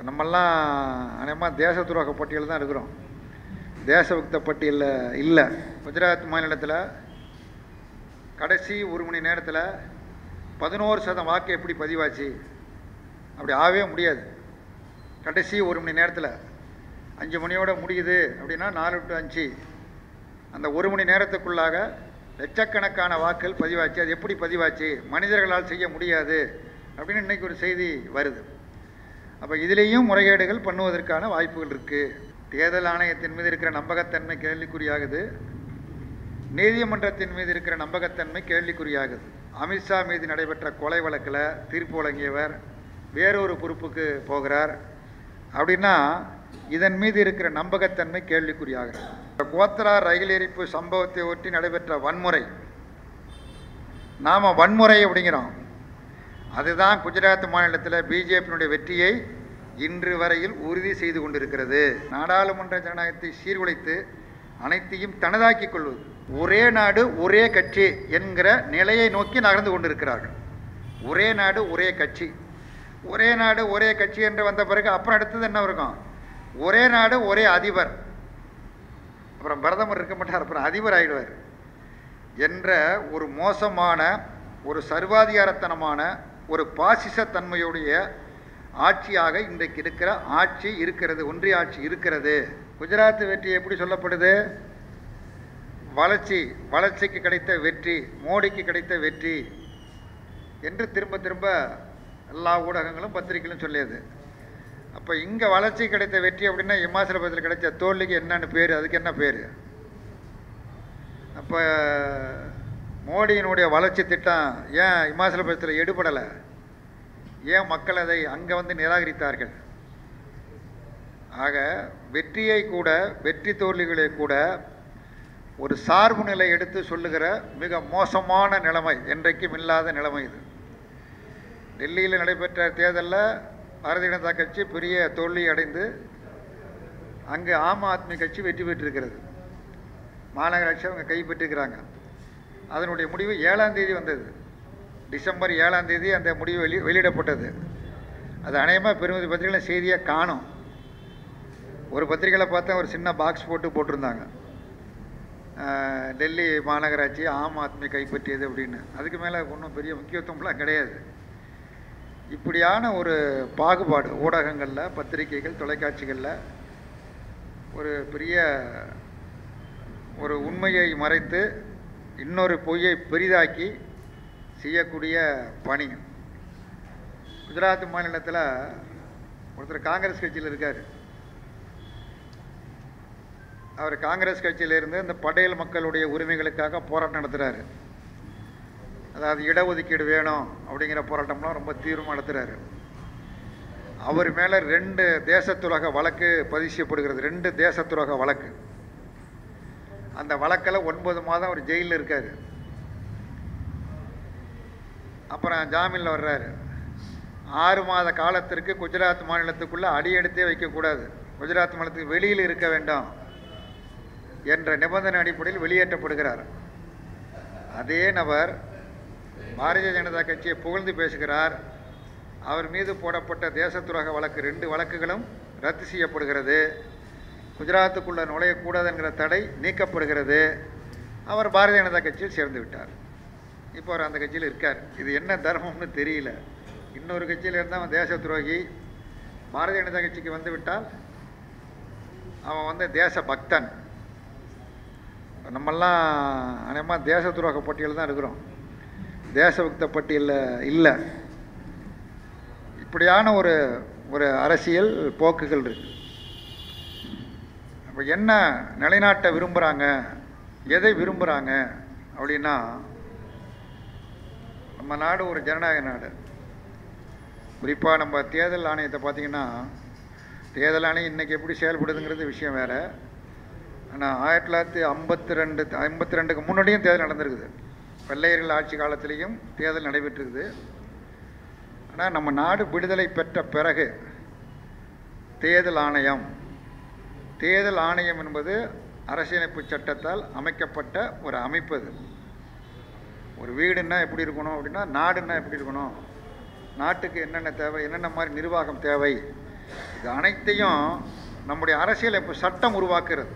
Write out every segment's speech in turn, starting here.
நம்மெல்லாம் அநேகமாக தேச துரோக பட்டியல் தான் இருக்கிறோம் தேசபக்த பட்டியலில் இல்லை குஜராத் மாநிலத்தில் கடைசி ஒரு மணி நேரத்தில் பதினோரு சதம் வாக்கு எப்படி பதிவாச்சு அப்படி ஆகவே முடியாது கடைசி ஒரு மணி நேரத்தில் அஞ்சு மணியோட முடியுது அப்படின்னா நாலு டு அஞ்சு அந்த ஒரு மணி நேரத்துக்குள்ளாக லட்சக்கணக்கான வாக்குகள் பதிவாச்சு அது எப்படி பதிவாச்சு மனிதர்களால் செய்ய முடியாது அப்படின்னு இன்னைக்கு ஒரு செய்தி வருது அப்போ இதுலேயும் முறைகேடுகள் பண்ணுவதற்கான வாய்ப்புகள் இருக்குது தேர்தல் ஆணையத்தின் மீது இருக்கிற நம்பகத்தன்மை கேள்விக்குறியாகுது நீதிமன்றத்தின் மீது இருக்கிற நம்பகத்தன்மை கேள்விக்குறியாகுது அமித்ஷா மீது நடைபெற்ற கொலை வழக்கில் தீர்ப்பு வழங்கியவர் வேறொரு பொறுப்புக்கு போகிறார் அப்படின்னா இதன் மீது இருக்கிற நம்பகத்தன்மை கேள்விக்குறியாகிறது கோத்ரா ரயில் எரிப்பு சம்பவத்தை ஒட்டி நடைபெற்ற வன்முறை நாம் வன்முறை அப்படிங்கிறோம் அதுதான் குஜராத் மாநிலத்தில் பிஜேபியினுடைய வெற்றியை இன்று வரையில் உறுதி செய்து கொண்டிருக்கிறது நாடாளுமன்ற ஜனநாயகத்தை சீர்குலைத்து அனைத்தையும் தனதாக்கிக் கொள்வது ஒரே நாடு ஒரே கட்சி என்கிற நிலையை நோக்கி நகர்ந்து கொண்டிருக்கிறார்கள் ஒரே நாடு ஒரே கட்சி ஒரே நாடு ஒரே கட்சி என்று வந்த பிறகு அப்புறம் அடுத்தது என்ன இருக்கும் ஒரே நாடு ஒரே அதிபர் அப்புறம் பிரதமர் இருக்க மாட்டார் அப்புறம் அதிபர் ஆயிடுவார் என்ற ஒரு மோசமான ஒரு சர்வாதிகாரத்தனமான ஒரு பாசிசத்தன்மையுடைய ஆட்சியாக இன்றைக்கு இருக்கிற ஆட்சி இருக்கிறது ஒன்றிய ஆட்சி இருக்கிறது குஜராத் வெற்றி எப்படி சொல்லப்படுது வளர்ச்சி வளர்ச்சிக்கு கிடைத்த வெற்றி மோடிக்கு கிடைத்த வெற்றி என்று திரும்ப திரும்ப எல்லா ஊடகங்களும் பத்திரிகைகளும் சொல்லியது அப்போ இங்கே வளர்ச்சி கிடைத்த வெற்றி அப்படின்னா இமாச்சல பிரதேசத்தில் கிடைச்ச தோல்விக்கு என்னன்னு பேர் அதுக்கு என்ன பேர் அப்போ மோடியினுடைய வளர்ச்சி திட்டம் ஏன் இமாச்சல பிரதேசத்தில் எடுபடலை ஏன் மக்கள் அதை அங்கே வந்து நிராகரித்தார்கள் ஆக வெற்றியை கூட வெற்றி தோல்விகளை கூட ஒரு சார்பு நிலை எடுத்து சொல்லுகிற மிக மோசமான நிலைமை என்றைக்கும் இல்லாத நிலைமை இது டெல்லியில் நடைபெற்ற தேர்தலில் பாரதிய ஜனதா கட்சி பெரிய தோல்வி அடைந்து அங்கு ஆம் ஆத்மி கட்சி வெற்றி பெற்றிருக்கிறது மாநகராட்சி அவங்க கைப்பற்றிருக்கிறாங்க அதனுடைய முடிவு ஏழாம் தேதி வந்தது டிசம்பர் ஏழாம் தேதி அந்த முடிவு வெளி வெளியிடப்பட்டது அது அநேகமாக பெருமதி பத்திரிகையில் செய்தியாக காணும் ஒரு பத்திரிகையில் பார்த்தா ஒரு சின்ன பாக்ஸ் போட்டு போட்டிருந்தாங்க அஹ், டெல்லி மாநகராட்சி ஆம் ஆத்மி கைப்பற்றியது அப்படின்னு அதுக்கு மேலே ஒன்றும் பெரிய முக்கியத்துவம்லாம் கிடையாது இப்படியான ஒரு பாகுபாடு ஊடகங்களில் பத்திரிகைகள் தொலைக்காட்சிகளில் ஒரு பெரிய ஒரு உண்மையை மறைத்து இன்னொரு பொய்யை பெரிதாக்கி செய்யக்கூடிய பணி குஜராத் மாநிலத்தில் ஒருத்தர் காங்கிரஸ் கட்சியில் இருக்கார் அவர் காங்கிரஸ் கட்சியிலிருந்து இந்த படேல் மக்களுடைய உரிமைகளுக்காக போராட்டம் நடத்துகிறாரு அதாவது இடஒதுக்கீடு வேணும் அப்படிங்கிற போராட்டம்லாம் ரொம்ப தீவிரமாக நடத்துகிறாரு அவர் மேலே ரெண்டு தேசத்துலக வழக்கு பதிவு செய்யப்படுகிறது ரெண்டு தேசத்துலக வழக்கு அந்த வழக்கில் ஒன்பது மாதம் அவர் ஜெயிலில் இருக்கார் அப்புறம் ஜாமீனில் வர்றாரு ஆறு மாத காலத்திற்கு குஜராத் மாநிலத்துக்குள்ளே அடியெடுத்தே வைக்கக்கூடாது குஜராத் மாநிலத்துக்கு வெளியில் இருக்க வேண்டாம் என்ற நிபந்தனை அடிப்படையில் வெளியேற்றப்படுகிறார் அதே நபர் பாரதிய ஜனதா கட்சியை புகழ்ந்து பேசுகிறார் அவர் மீது போடப்பட்ட தேசத்துரோக வழக்கு ரெண்டு வழக்குகளும் ரத்து செய்யப்படுகிறது குஜராத்துக்குள்ளே நுழையக்கூடாது என்கிற தடை நீக்கப்படுகிறது அவர் பாரதிய ஜனதா கட்சியில் சேர்ந்து விட்டார் இப்போ அவர் அந்த கட்சியில் இருக்கார் இது என்ன தர்மம்னு தெரியல இன்னொரு கட்சியில் இருந்தால் அவன் தேச துரோகி பாரதிய ஜனதா கட்சிக்கு வந்து விட்டால் அவன் வந்து தேச பக்தன் நம்மெல்லாம் அநேகமாக தேச துரோக பட்டியலில் தான் இருக்கிறோம் தேசபக்த பட்டியலில் இல்லை இப்படியான ஒரு ஒரு அரசியல் போக்குகள் இருக்கு அப்போ என்ன நிலைநாட்ட விரும்புகிறாங்க எதை விரும்புகிறாங்க அப்படின்னா நம்ம நாடு ஒரு ஜனநாயக நாடு குறிப்பாக நம்ம தேர்தல் ஆணையத்தை பார்த்தீங்கன்னா தேர்தல் ஆணையம் இன்றைக்கி எப்படி செயல்படுதுங்கிறது விஷயம் வேறு ஆனால் ஆயிரத்தி தொள்ளாயிரத்தி ஐம்பத்தி ரெண்டு ஐம்பத்தி ரெண்டுக்கு முன்னாடியும் தேர்தல் நடந்திருக்குது வெள்ளையர்கள் ஆட்சி காலத்திலையும் தேர்தல் நடைபெற்றிருக்குது ஆனால் நம்ம நாடு விடுதலை பெற்ற பிறகு தேர்தல் ஆணையம் தேர்தல் ஆணையம் என்பது அரசியலமைப்பு சட்டத்தால் அமைக்கப்பட்ட ஒரு அமைப்பு அது ஒரு வீடுன்னா எப்படி இருக்கணும் அப்படின்னா நாடுன்னா எப்படி இருக்கணும் நாட்டுக்கு என்னென்ன தேவை என்னென்ன மாதிரி நிர்வாகம் தேவை இது அனைத்தையும் நம்முடைய அரசியலமைப்பு சட்டம் உருவாக்குறது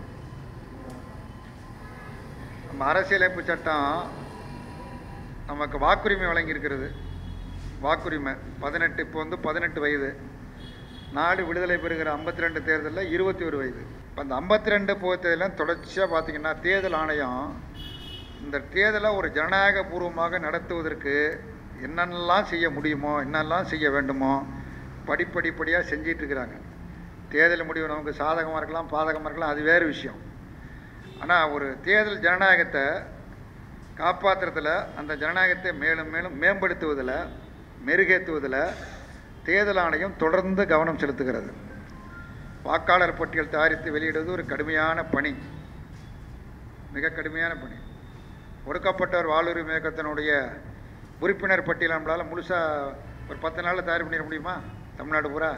நம்ம அரசியலமைப்பு சட்டம் நமக்கு வாக்குரிமை வழங்கியிருக்கிறது வாக்குரிமை பதினெட்டு இப்போ வந்து பதினெட்டு வயது நாடு விடுதலை பெறுகிற ஐம்பத்தி ரெண்டு தேர்தலில் இருபத்தி ஒரு வயது இப்போ அந்த ஐம்பத்தி ரெண்டு தேர்தலாம் தொடர்ச்சியாக பார்த்தீங்கன்னா தேர்தல் ஆணையம் இந்த தேர்தலை ஒரு ஜனநாயக பூர்வமாக நடத்துவதற்கு என்னென்னலாம் செய்ய முடியுமோ என்னெல்லாம் செய்ய வேண்டுமோ படிப்படிப்படியாக செஞ்சிட்டு இருக்கிறாங்க தேர்தல் முடிவு நமக்கு சாதகமாக இருக்கலாம் பாதகமாக இருக்கலாம் அது வேறு விஷயம் ஆனால் ஒரு தேர்தல் ஜனநாயகத்தை காப்பாற்றுறதுல அந்த ஜனநாயகத்தை மேலும் மேலும் மேம்படுத்துவதில் மெருகேற்றுவதில் தேர்தல் ஆணையம் தொடர்ந்து கவனம் செலுத்துகிறது வாக்காளர் பட்டியல் தயாரித்து வெளியிடுவது ஒரு கடுமையான பணி மிக கடுமையான பணி ஒடுக்கப்பட்டவர் வாழ்வுரிமை இயக்கத்தினுடைய உறுப்பினர் பட்டியல் நம்மளால் முழுசாக ஒரு பத்து நாளில் தயார் பண்ணிட முடியுமா தமிழ்நாடு பூரா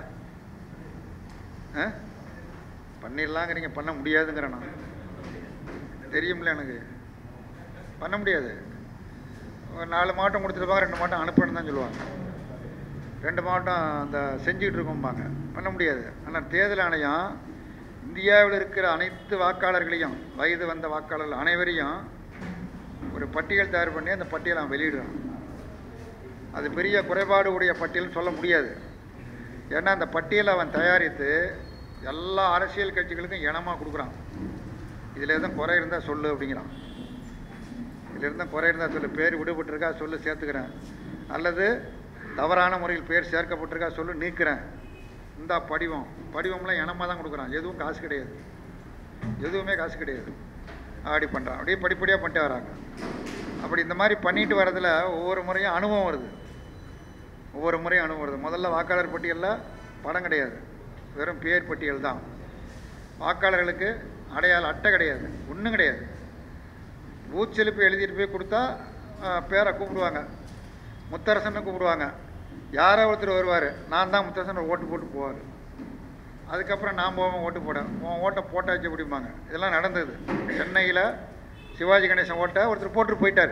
ஆ பண்ணிடலாங்கிறீங்க பண்ண முடியாதுங்கிறேன் நான் தெரியும்ல எனக்கு பண்ண முடியாது ஒரு நாலு மாவட்டம் கொடுத்துருப்பாங்க ரெண்டு மாவட்டம் அனுப்பணும் தான் சொல்லுவாங்க ரெண்டு மாவட்டம் அந்த செஞ்சுக்கிட்டு இருக்கோம்பாங்க பண்ண முடியாது ஆனால் தேர்தல் ஆணையம் இந்தியாவில் இருக்கிற அனைத்து வாக்காளர்களையும் வயது வந்த வாக்காளர்கள் அனைவரையும் ஒரு பட்டியல் தயார் பண்ணி அந்த பட்டியலை அவன் வெளியிடுறான் அது பெரிய குறைபாடு உடைய பட்டியல்னு சொல்ல முடியாது ஏன்னா அந்த பட்டியலை அவன் தயாரித்து எல்லா அரசியல் கட்சிகளுக்கும் இனமாக கொடுக்குறான் இதில் எதுவும் குறை இருந்தால் சொல்லு அப்படிங்கிறான் இதில் இருந்தால் குறை இருந்தால் சொல்லு பேர் விடுபட்டிருக்கா சொல்லு சேர்த்துக்கிறேன் அல்லது தவறான முறையில் பேர் சேர்க்கப்பட்டிருக்கா சொல்லு நீக்கிறேன் இந்த படிவம் படிவம்லாம் இனமாக தான் கொடுக்குறான் எதுவும் காசு கிடையாது எதுவுமே காசு கிடையாது அப்படி பண்ணுறான் அப்படியே படிப்படியாக பண்ணிட்டு வராங்க அப்படி இந்த மாதிரி பண்ணிட்டு வரதில் ஒவ்வொரு முறையும் அனுபவம் வருது ஒவ்வொரு முறையும் அனுபவம் வருது முதல்ல வாக்காளர் பட்டியலில் படம் கிடையாது வெறும் பேர் பட்டியல் தான் வாக்காளர்களுக்கு அடையாள அட்டை கிடையாது ஒன்றும் கிடையாது பூத் செலுப்பு எழுதிட்டு போய் கொடுத்தா அஹ், பேரை கூப்பிடுவாங்க முத்தரசன்னு கூப்பிடுவாங்க யாரோ ஒருத்தர் வருவார் நான் தான் முத்தரசன் ஓட்டு போட்டு போவார் அதுக்கப்புறம் நான் போவேன் ஓட்டு போட உன் ஓட்டை போட்டாச்சு அப்படிம்பாங்க இதெல்லாம் நடந்தது சென்னையில் சிவாஜி கணேசன் ஓட்டை ஒருத்தர் போட்டு போயிட்டார்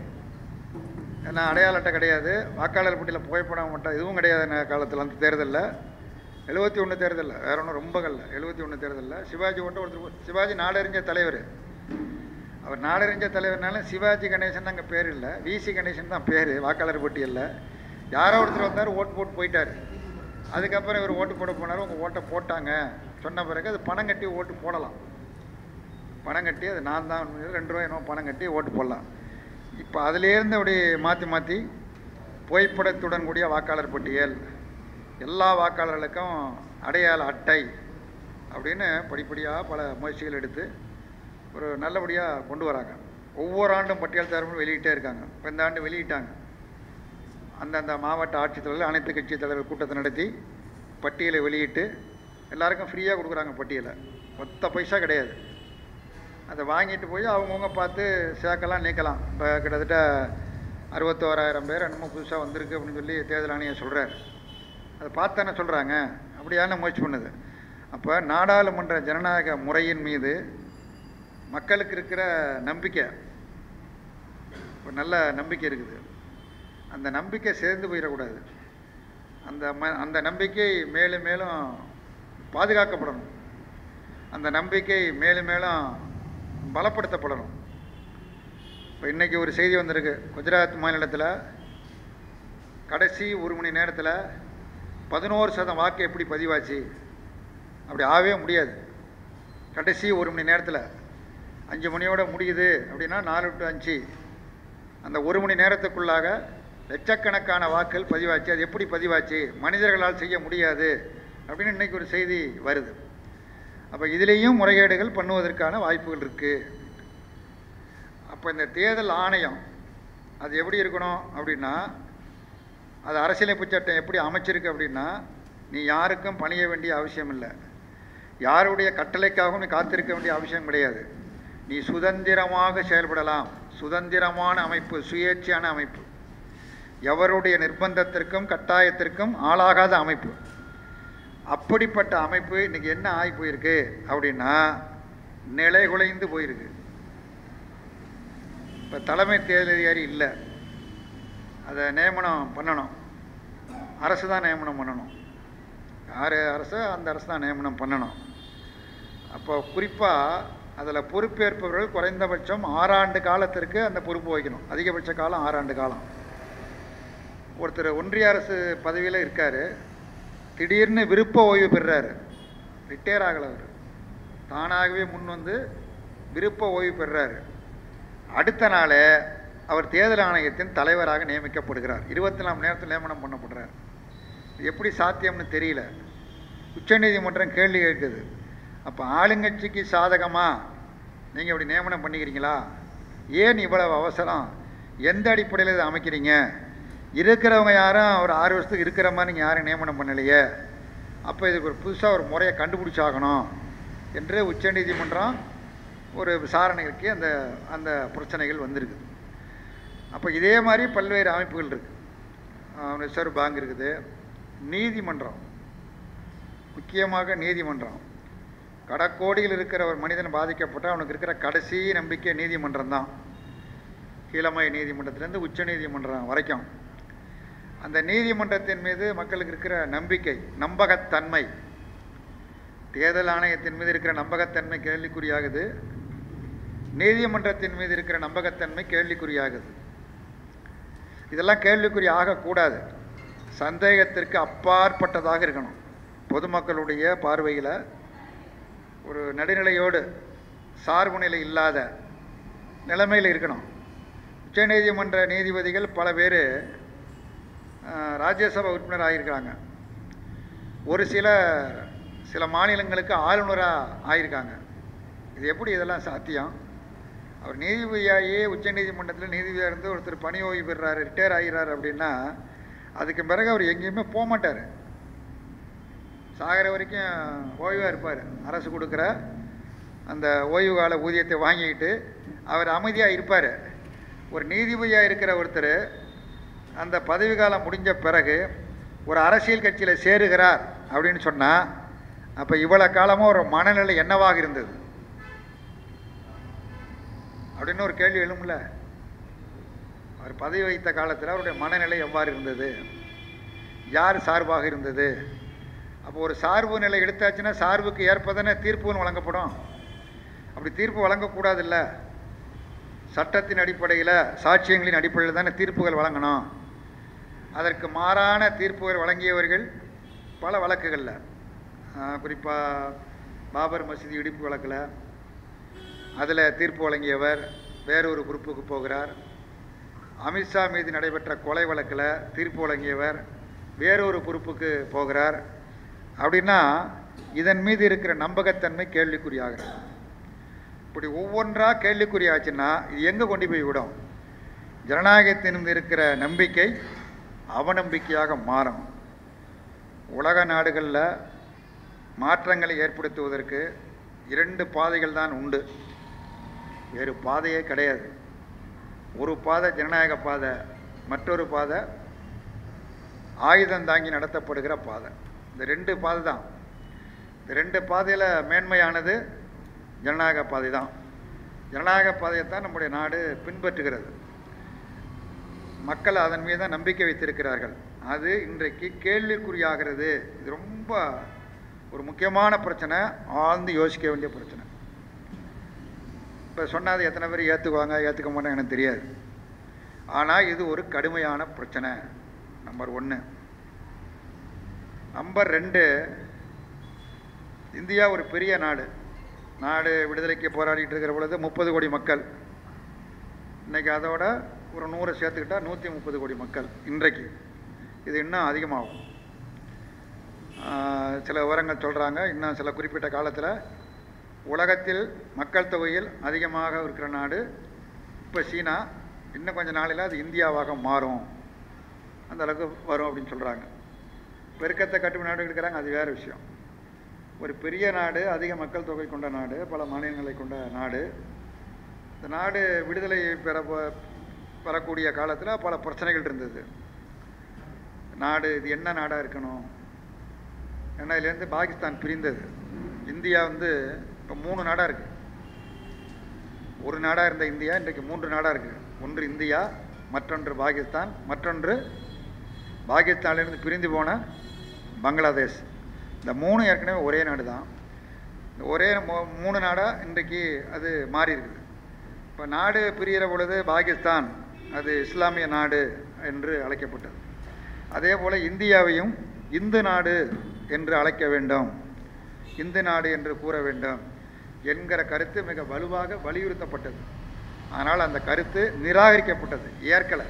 ஏன்னா அடையாள அட்டை கிடையாது வாக்காளர் பட்டியலில் புகைப்பட மாட்டோம் இதுவும் கிடையாது அந்த காலத்தில் அந்த தேர்தலில் எழுபத்தி ஒன்று தேர்தலில் வேற ஒன்றும் ரொம்ப கல்ல எழுபத்தி ஒன்று தேர்தலில் சிவாஜி ஓட்ட ஒருத்தர் போ- சிவாஜி நாடறிஞ்ச தலைவர் அவர் நாடறிஞ்ச தலைவர்னால சிவாஜி கணேசன் அங்கே பேர் இல்லை விசி கணேசன் தான் பேர் வாக்காளர் பட்டியலில் யாரோ ஒருத்தர் வந்தார் ஓட்டு போட்டு போயிட்டார் அதுக்கப்புறம் இவர் ஓட்டு போட போனார் உங்கள் ஓட்டை போட்டாங்க சொன்ன பிறகு அது பணம் கட்டி ஓட்டு போடலாம் பணம் கட்டி அது நான் தான் ரெண்டு ரூபாய் என்னமோ பணம் கட்டி ஓட்டு போடலாம் இப்போ அதிலேருந்து அப்படி மாற்றி மாற்றி புகைப்படத்துடன் கூடிய வாக்காளர் பட்டியல் எல்லா வாக்காளர்களுக்கும் அடையாள அட்டை அப்படின்னு படிப்படியாக பல முயற்சிகள் எடுத்து ஒரு நல்லபடியாக கொண்டு வராங்க ஒவ்வொரு ஆண்டும் பட்டியல் தரப்பு வெளியிட்டே இருக்காங்க இப்போ இந்த ஆண்டு வெளியிட்டாங்க அந்தந்த மாவட்ட ஆட்சித்தலைவர்கள் அனைத்து கட்சி தலைவர் கூட்டத்தை நடத்தி பட்டியலை வெளியிட்டு எல்லாருக்கும் ஃப்ரீயாக கொடுக்குறாங்க பட்டியலை மொத்த பைசா கிடையாது அதை வாங்கிட்டு போய் அவங்கவுங்க பார்த்து சேர்க்கலாம் நீக்கலாம் இப்போ கிட்டத்தட்ட அறுபத்தோராயிரம் பேர் என்னமோ புதுசாக வந்திருக்கு அப்படின்னு சொல்லி தேர்தல் ஆணையம் சொல்கிறார் அதை பார்த்தானே சொல்கிறாங்க அப்படியான முயற்சி பண்ணுது அப்போ நாடாளுமன்ற ஜனநாயக முறையின் மீது மக்களுக்கு இருக்கிற நம்பிக்கை ஒரு நல்ல நம்பிக்கை இருக்குது அந்த நம்பிக்கை சேர்ந்து போயிடக்கூடாது அந்த ம அந்த நம்பிக்கை மேலும் மேலும் பாதுகாக்கப்படணும் அந்த நம்பிக்கை மேலும் மேலும் பலப்படுத்தப்படணும் இப்போ இன்றைக்கி ஒரு செய்தி வந்திருக்கு குஜராத் மாநிலத்தில் கடைசி ஒரு மணி நேரத்தில் பதினோரு சதம் வாக்கு எப்படி பதிவாச்சு அப்படி ஆகவே முடியாது கடைசி ஒரு மணி நேரத்தில் அஞ்சு மணியோட முடியுது அப்படின்னா நாலு டு அஞ்சு அந்த ஒரு மணி நேரத்துக்குள்ளாக லட்சக்கணக்கான வாக்குகள் பதிவாச்சு அது எப்படி பதிவாச்சு மனிதர்களால் செய்ய முடியாது அப்படின்னு இன்னைக்கு ஒரு செய்தி வருது அப்போ இதுலேயும் முறைகேடுகள் பண்ணுவதற்கான வாய்ப்புகள் இருக்குது அப்போ இந்த தேர்தல் ஆணையம் அது எப்படி இருக்கணும் அப்படின்னா அது அரசியலமைப்பு சட்டம் எப்படி அமைச்சிருக்கு அப்படின்னா நீ யாருக்கும் பணிய வேண்டிய அவசியம் இல்லை யாருடைய கட்டளைக்காகவும் நீ காத்திருக்க வேண்டிய அவசியம் கிடையாது நீ சுதந்திரமாக செயல்படலாம் சுதந்திரமான அமைப்பு சுயேட்சையான அமைப்பு எவருடைய நிர்பந்தத்திற்கும் கட்டாயத்திற்கும் ஆளாகாத அமைப்பு அப்படிப்பட்ட அமைப்பு இன்னைக்கு என்ன ஆகி போயிருக்கு அப்படின்னா நிலைகுலைந்து போயிருக்கு இப்போ தலைமை தேர்தல் அதிகாரி இல்லை அதை நியமனம் பண்ணணும் அரசு தான் நியமனம் பண்ணணும் யார் அரசோ அந்த அரசு தான் நியமனம் பண்ணணும் அப்போ குறிப்பாக அதில் பொறுப்பேற்பவர்கள் குறைந்தபட்சம் ஆறாண்டு காலத்திற்கு அந்த பொறுப்பு வகிக்கணும் அதிகபட்ச காலம் ஆறாண்டு காலம் ஒருத்தர் ஒன்றிய அரசு பதவியில் இருக்கார் திடீர்னு விருப்ப ஓய்வு பெறுறாரு ரிட்டையர் ஆகலை அவர் தானாகவே முன் வந்து விருப்ப ஓய்வு பெறுறாரு அடுத்த நாளே அவர் தேர்தல் ஆணையத்தின் தலைவராக நியமிக்கப்படுகிறார் இருபத்தி நாலு மணி நேரத்தில் நியமனம் பண்ணப்படுறார் இது எப்படி சாத்தியம்னு தெரியல உச்சநீதிமன்றம் கேள்வி கேட்குது அப்போ ஆளுங்கட்சிக்கு சாதகமாக நீங்கள் இப்படி நியமனம் பண்ணிக்கிறீங்களா ஏன் இவ்வளவு அவசரம் எந்த அடிப்படையில் இதை அமைக்கிறீங்க இருக்கிறவங்க யாரும் ஒரு ஆறு வருஷத்துக்கு இருக்கிற மாதிரி நீங்கள் யாரும் நியமனம் பண்ணலையே அப்போ இதுக்கு ஒரு புதுசாக ஒரு முறையை கண்டுபிடிச்சாகணும் என்று உச்சநீதிமன்றம் ஒரு விசாரணைக்கு அந்த அந்த பிரச்சனைகள் வந்திருக்கு அப்போ இதே மாதிரி பல்வேறு அமைப்புகள் இருக்குது ரிசர்வ் பேங்க் இருக்குது நீதிமன்றம் முக்கியமாக நீதிமன்றம் கடக்கோடியில் இருக்கிற ஒரு மனிதன் பாதிக்கப்பட்டால் அவனுக்கு இருக்கிற கடைசி நம்பிக்கை நீதிமன்றம் தான் கீழமை நீதிமன்றத்திலேருந்து உச்ச நீதிமன்றம் வரைக்கும் அந்த நீதிமன்றத்தின் மீது மக்களுக்கு இருக்கிற நம்பிக்கை நம்பகத்தன்மை தேர்தல் ஆணையத்தின் மீது இருக்கிற நம்பகத்தன்மை கேள்விக்குறியாகுது நீதிமன்றத்தின் மீது இருக்கிற நம்பகத்தன்மை கேள்விக்குறியாகுது இதெல்லாம் கேள்விக்குறி ஆகக்கூடாது சந்தேகத்திற்கு அப்பாற்பட்டதாக இருக்கணும் பொதுமக்களுடைய பார்வையில் ஒரு நடுநிலையோடு சார்பு நிலை இல்லாத நிலைமையில் இருக்கணும் உச்சநீதிமன்ற நீதிபதிகள் பல பேர் ராஜ்யசபா உறுப்பினர் ஆகியிருக்காங்க ஒரு சில சில மாநிலங்களுக்கு ஆளுநராக ஆயிருக்காங்க இது எப்படி இதெல்லாம் சாத்தியம் அவர் நீதிபதியாகி உச்சநீதிமன்றத்தில் நீதிபதியாக இருந்து ஒருத்தர் பணி ஓய்வு பெறுறாரு ரிட்டையர் ஆகிறார் அப்படின்னா அதுக்கு பிறகு அவர் எங்கேயுமே போக மாட்டார் சாகிற வரைக்கும் ஓய்வாக இருப்பார் அரசு கொடுக்குற அந்த ஓய்வு கால ஊதியத்தை வாங்கிக்கிட்டு அவர் அமைதியாக இருப்பார் ஒரு நீதிபதியாக இருக்கிற ஒருத்தர் அந்த பதவி காலம் முடிஞ்ச பிறகு ஒரு அரசியல் கட்சியில் சேருகிறார் அப்படின்னு சொன்னால் அப்போ இவ்வளோ காலமாக ஒரு மனநிலை என்னவாக இருந்தது அப்படின்னு ஒரு கேள்வி எழும்ல அவர் பதவி வைத்த காலத்தில் அவருடைய மனநிலை எவ்வாறு இருந்தது யார் சார்பாக இருந்தது அப்போ ஒரு சார்பு நிலை எடுத்தாச்சுன்னா சார்புக்கு ஏற்பதானே தீர்ப்புன்னு வழங்கப்படும் அப்படி தீர்ப்பு வழங்கக்கூடாதுல்ல சட்டத்தின் அடிப்படையில் சாட்சியங்களின் அடிப்படையில் தானே தீர்ப்புகள் வழங்கணும் அதற்கு மாறான தீர்ப்புகள் வழங்கியவர்கள் பல வழக்குகளில் குறிப்பாக பாபர் மசூதி இடிப்பு வழக்கில் அதில் தீர்ப்பு வழங்கியவர் வேறொரு குரூப்புக்கு போகிறார் அமித்ஷா மீது நடைபெற்ற கொலை வழக்கில் தீர்ப்பு வழங்கியவர் வேறொரு பொறுப்புக்கு போகிறார் அப்படின்னா இதன் மீது இருக்கிற நம்பகத்தன்மை கேள்விக்குறியாகிறது இப்படி ஒவ்வொன்றாக கேள்விக்குறியாச்சுன்னா இது எங்கே கொண்டு போய் விடும் ஜனநாயகத்தின் மீது இருக்கிற நம்பிக்கை அவநம்பிக்கையாக மாறும் உலக நாடுகளில் மாற்றங்களை ஏற்படுத்துவதற்கு இரண்டு பாதைகள் தான் உண்டு வேறு பாதையே கிடையாது ஒரு பாதை ஜனநாயக பாதை மற்றொரு பாதை ஆயுதம் தாங்கி நடத்தப்படுகிற பாதை இந்த ரெண்டு பாதை தான் இந்த ரெண்டு பாதையில் மேன்மையானது ஜனநாயக பாதை தான் ஜனநாயக பாதையை தான் நம்முடைய நாடு பின்பற்றுகிறது மக்கள் அதன் மீது தான் நம்பிக்கை வைத்திருக்கிறார்கள் அது இன்றைக்கு கேள்விக்குறியாகிறது இது ரொம்ப ஒரு முக்கியமான பிரச்சனை ஆழ்ந்து யோசிக்க வேண்டிய பிரச்சனை இப்போ சொன்னது எத்தனை பேர் ஏற்றுக்குவாங்க ஏற்றுக்க மாட்டாங்க எனக்கு தெரியாது ஆனால் இது ஒரு கடுமையான பிரச்சனை நம்பர் ஒன்று நம்பர் ரெண்டு இந்தியா ஒரு பெரிய நாடு நாடு விடுதலைக்கு போராடிட்டு இருக்கிற பொழுது முப்பது கோடி மக்கள் இன்றைக்கி அதோட ஒரு நூறை சேர்த்துக்கிட்டா நூற்றி முப்பது கோடி மக்கள் இன்றைக்கு இது இன்னும் அதிகமாகும் சில விவரங்கள் சொல்கிறாங்க இன்னும் சில குறிப்பிட்ட காலத்தில் உலகத்தில் மக்கள் தொகையில் அதிகமாக இருக்கிற நாடு இப்போ சீனா இன்னும் கொஞ்சம் நாளில் அது இந்தியாவாக மாறும் அந்த அளவுக்கு வரும் அப்படின்னு சொல்கிறாங்க பெருக்கத்தை கட்டுமை நாடு இருக்கிறாங்க அது வேறு விஷயம் ஒரு பெரிய நாடு அதிக மக்கள் தொகை கொண்ட நாடு பல மாநிலங்களை கொண்ட நாடு இந்த நாடு விடுதலை பெற பெறக்கூடிய காலத்தில் பல பிரச்சனைகள் இருந்தது நாடு இது என்ன நாடாக இருக்கணும் ஏன்னா இதுலேருந்து பாகிஸ்தான் பிரிந்தது இந்தியா வந்து இப்போ மூணு நாடாக இருக்குது ஒரு நாடாக இருந்த இந்தியா இன்றைக்கு மூன்று நாடாக இருக்குது ஒன்று இந்தியா மற்றொன்று பாகிஸ்தான் மற்றொன்று பாகிஸ்தான்லேருந்து பிரிந்து போன பங்களாதேஷ் இந்த மூணு ஏற்கனவே ஒரே நாடு தான் இந்த ஒரே மூ- மூணு நாடாக இன்றைக்கு அது மாறி இருக்குது இப்போ நாடு பிரிகிற பொழுது பாகிஸ்தான் அது இஸ்லாமிய நாடு என்று அழைக்கப்பட்டது அதே போல் இந்தியாவையும் இந்து நாடு என்று அழைக்க வேண்டும் இந்து நாடு என்று கூற வேண்டும் என்கிற கருத்து மிக வலுவாக வலியுறுத்தப்பட்டது ஆனால் அந்த கருத்து நிராகரிக்கப்பட்டது ஏற்கலை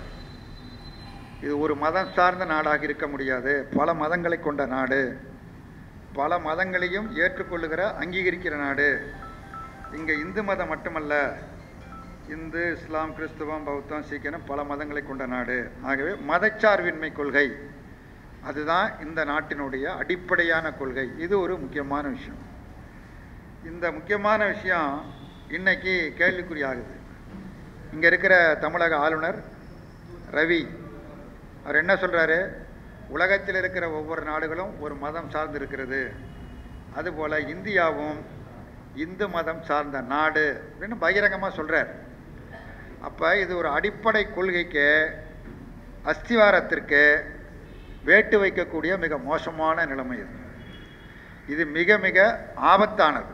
இது ஒரு மதம் சார்ந்த நாடாக இருக்க முடியாது பல மதங்களை கொண்ட நாடு பல மதங்களையும் ஏற்றுக்கொள்ளுகிற அங்கீகரிக்கிற நாடு இங்கே இந்து மதம் மட்டுமல்ல இந்து இஸ்லாம் கிறிஸ்துவம் பௌத்தம் சீக்கியம் பல மதங்களை கொண்ட நாடு ஆகவே மதச்சார்பின்மை கொள்கை அதுதான் இந்த நாட்டினுடைய அடிப்படையான கொள்கை இது ஒரு முக்கியமான விஷயம் இந்த முக்கியமான விஷயம் இன்னைக்கு கேள்விக்குறியாகுது இங்கே இருக்கிற தமிழக ஆளுநர் ரவி அவர் என்ன சொல்றாரு உலகத்தில் இருக்கிற ஒவ்வொரு நாடுகளும் ஒரு மதம் சார்ந்து இருக்கிறது அதுபோல இந்தியாவும் இந்து மதம் சார்ந்த நாடு அப்படின்னு பகிரங்கமாக சொல்றார் அப்போ இது ஒரு அடிப்படை கொள்கைக்கு அஸ்திவாரத்திற்கு வேட்டு வைக்கக்கூடிய மிக மோசமான நிலைமை இது இது மிக மிக ஆபத்தானது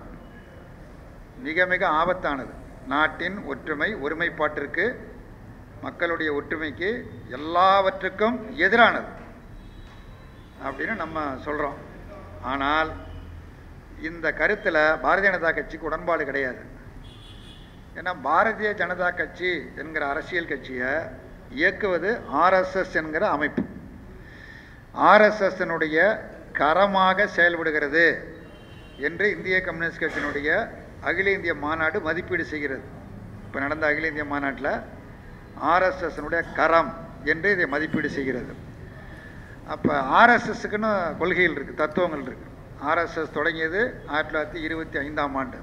மிக மிக ஆபத்தானது நாட்டின் ஒற்றுமை ஒருமைப்பாட்டிற்கு மக்களுடைய ஒற்றுமைக்கு எல்லாவற்றுக்கும் எதிரானது அப்படின்னு நம்ம சொல்கிறோம் ஆனால் இந்த கருத்தில் பாரதிய ஜனதா கட்சிக்கு உடன்பாடு கிடையாது ஏன்னா பாரதிய ஜனதா கட்சி என்கிற அரசியல் கட்சியை இயக்குவது ஆர்எஸ்எஸ் என்கிற அமைப்பு ஆர்எஸ்எஸ்னுடைய கரமாக செயல்படுகிறது என்று இந்திய கம்யூனிஸ்ட் கட்சியினுடைய அகில இந்திய மாநாடு மதிப்பீடு செய்கிறது இப்போ நடந்த அகில இந்திய மாநாட்டில் ஆர்எஸ்எஸ்னுடைய கரம் என்று இதை மதிப்பீடு செய்கிறது அப்போ ஆர்எஸ்எஸ்க்குன்னு கொள்கைகள் இருக்குது தத்துவங்கள் இருக்குது ஆர்எஸ்எஸ் தொடங்கியது ஆயிரத்தி தொள்ளாயிரத்தி இருபத்தி ஐந்தாம் ஆண்டு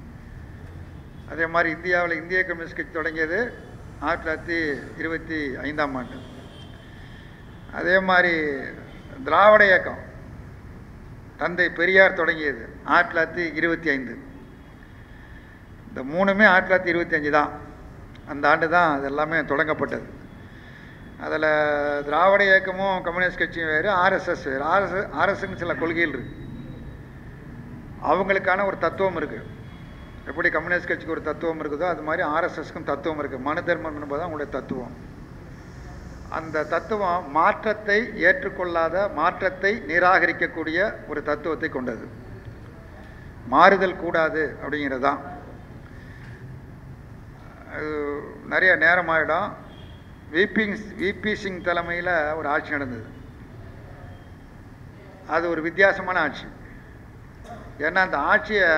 அதே மாதிரி இந்தியாவில் இந்திய கம்யூனிஸ்ட் கட்சி தொடங்கியது ஆயிரத்தி தொள்ளாயிரத்தி இருபத்தி ஐந்தாம் ஆண்டு அதே மாதிரி திராவிட இயக்கம் தந்தை பெரியார் தொடங்கியது ஆயிரத்தி தொள்ளாயிரத்தி இருபத்தி ஐந்து இந்த மூணுமே ஆயிரத்தி தொள்ளாயிரத்தி இருபத்தி அஞ்சு தான் அந்த ஆண்டு தான் அது எல்லாமே தொடங்கப்பட்டது அதில் திராவிட இயக்கமும் கம்யூனிஸ்ட் கட்சியும் வேறு ஆர்எஸ்எஸ் வேறு ஆர்எஸ் ஆர்எஸ்க்கு சில கொள்கைகள் இருக்கு அவங்களுக்கான ஒரு தத்துவம் இருக்குது எப்படி கம்யூனிஸ்ட் கட்சிக்கு ஒரு தத்துவம் இருக்குதோ அது மாதிரி ஆர்எஸ்எஸ்க்கும் தத்துவம் இருக்குது மனு தர்மம் என்பது அவங்களுடைய தத்துவம் அந்த தத்துவம் மாற்றத்தை ஏற்றுக்கொள்ளாத மாற்றத்தை நிராகரிக்கக்கூடிய ஒரு தத்துவத்தை கொண்டது மாறுதல் கூடாது அப்படிங்கிறது தான் அது நிறைய நேரமாயிடும் விபி விபி சிங் தலைமையில் ஒரு ஆட்சி நடந்தது அது ஒரு வித்தியாசமான ஆட்சி ஏன்னா அந்த ஆட்சியை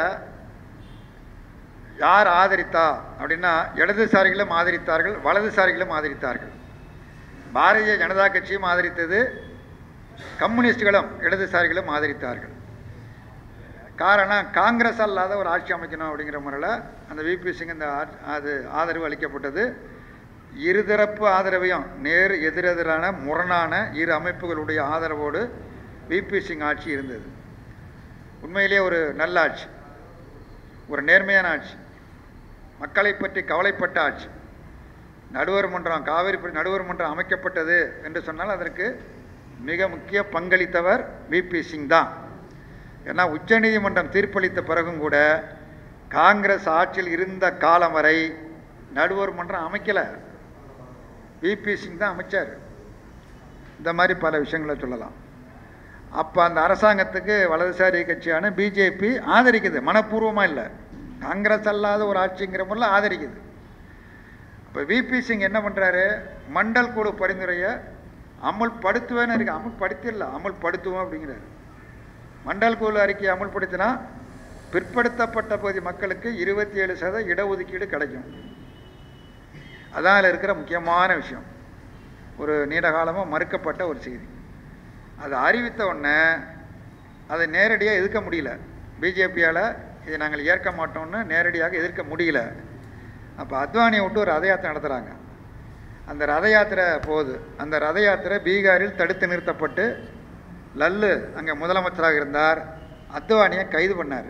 யார் ஆதரித்தா அப்படின்னா இடதுசாரிகளும் ஆதரித்தார்கள் வலதுசாரிகளும் ஆதரித்தார்கள் பாரதிய ஜனதா கட்சியும் ஆதரித்தது கம்யூனிஸ்டுகளும் இடதுசாரிகளும் ஆதரித்தார்கள் காரணம் காங்கிரஸ் அல்லாத ஒரு ஆட்சி அமைக்கணும் அப்படிங்கிற முறையில் அந்த விபி சிங் இந்த ஆ- அது ஆதரவு அளிக்கப்பட்டது இருதரப்பு ஆதரவையும் நேர் எதிரெதிரான முரணான இரு அமைப்புகளுடைய ஆதரவோடு விபி சிங் ஆட்சி இருந்தது உண்மையிலேயே ஒரு நல்ல ஆட்சி ஒரு நேர்மையான ஆட்சி மக்களை பற்றி கவலைப்பட்ட ஆட்சி நடுவர் மன்றம் காவிரி பி- நடுவர் மன்றம் அமைக்கப்பட்டது என்று சொன்னால் அதற்கு மிக முக்கிய பங்களித்தவர் விபி சிங் தான் ஏன்னா உச்சநீதிமன்றம் தீர்ப்பளித்த பிறகும் கூட காங்கிரஸ் ஆட்சியில் இருந்த காலம் வரை நடுவர் மன்றம் அமைக்கலை விபி சிங் தான் அமைச்சார் இந்த மாதிரி பல விஷயங்களை சொல்லலாம் அப்போ அந்த அரசாங்கத்துக்கு வலதுசாரி கட்சியான பிஜேபி ஆதரிக்குது மனப்பூர்வமாக இல்லை காங்கிரஸ் அல்லாத ஒரு ஆட்சிங்கிற முறையில் ஆதரிக்குது இப்போ விபி சிங் என்ன பண்ணுறாரு மண்டல் குழு பரிந்துரையை அமுல்படுத்துவேன்னு இருக்கு அமுல்படுத்திடல அமுல்படுத்துவோம் அப்படிங்கிறாரு மண்டல் குழு அறிக்கையை அமுல்படுத்தினா பிற்படுத்தப்பட்ட பகுதி மக்களுக்கு இருபத்தி ஏழு சதவீத இடஒதுக்கீடு கிடைக்கும் அதான் அதில் இருக்கிற முக்கியமான விஷயம் ஒரு நீண்ட காலமாக மறுக்கப்பட்ட ஒரு செய்தி அதை அறிவித்த உடனே அதை நேரடியாக எதிர்க்க முடியல பிஜேபியால் இதை நாங்கள் ஏற்க மாட்டோம்னு நேரடியாக எதிர்க்க முடியல அப்போ அத்வானியை விட்டு ஒரு ரத யாத்திரை நடத்துகிறாங்க அந்த ரத யாத்திரை போகுது அந்த ரத யாத்திரை பீகாரில் தடுத்து நிறுத்தப்பட்டு லல்லு அங்கே முதலமைச்சராக இருந்தார் அத்வானியை கைது பண்ணார்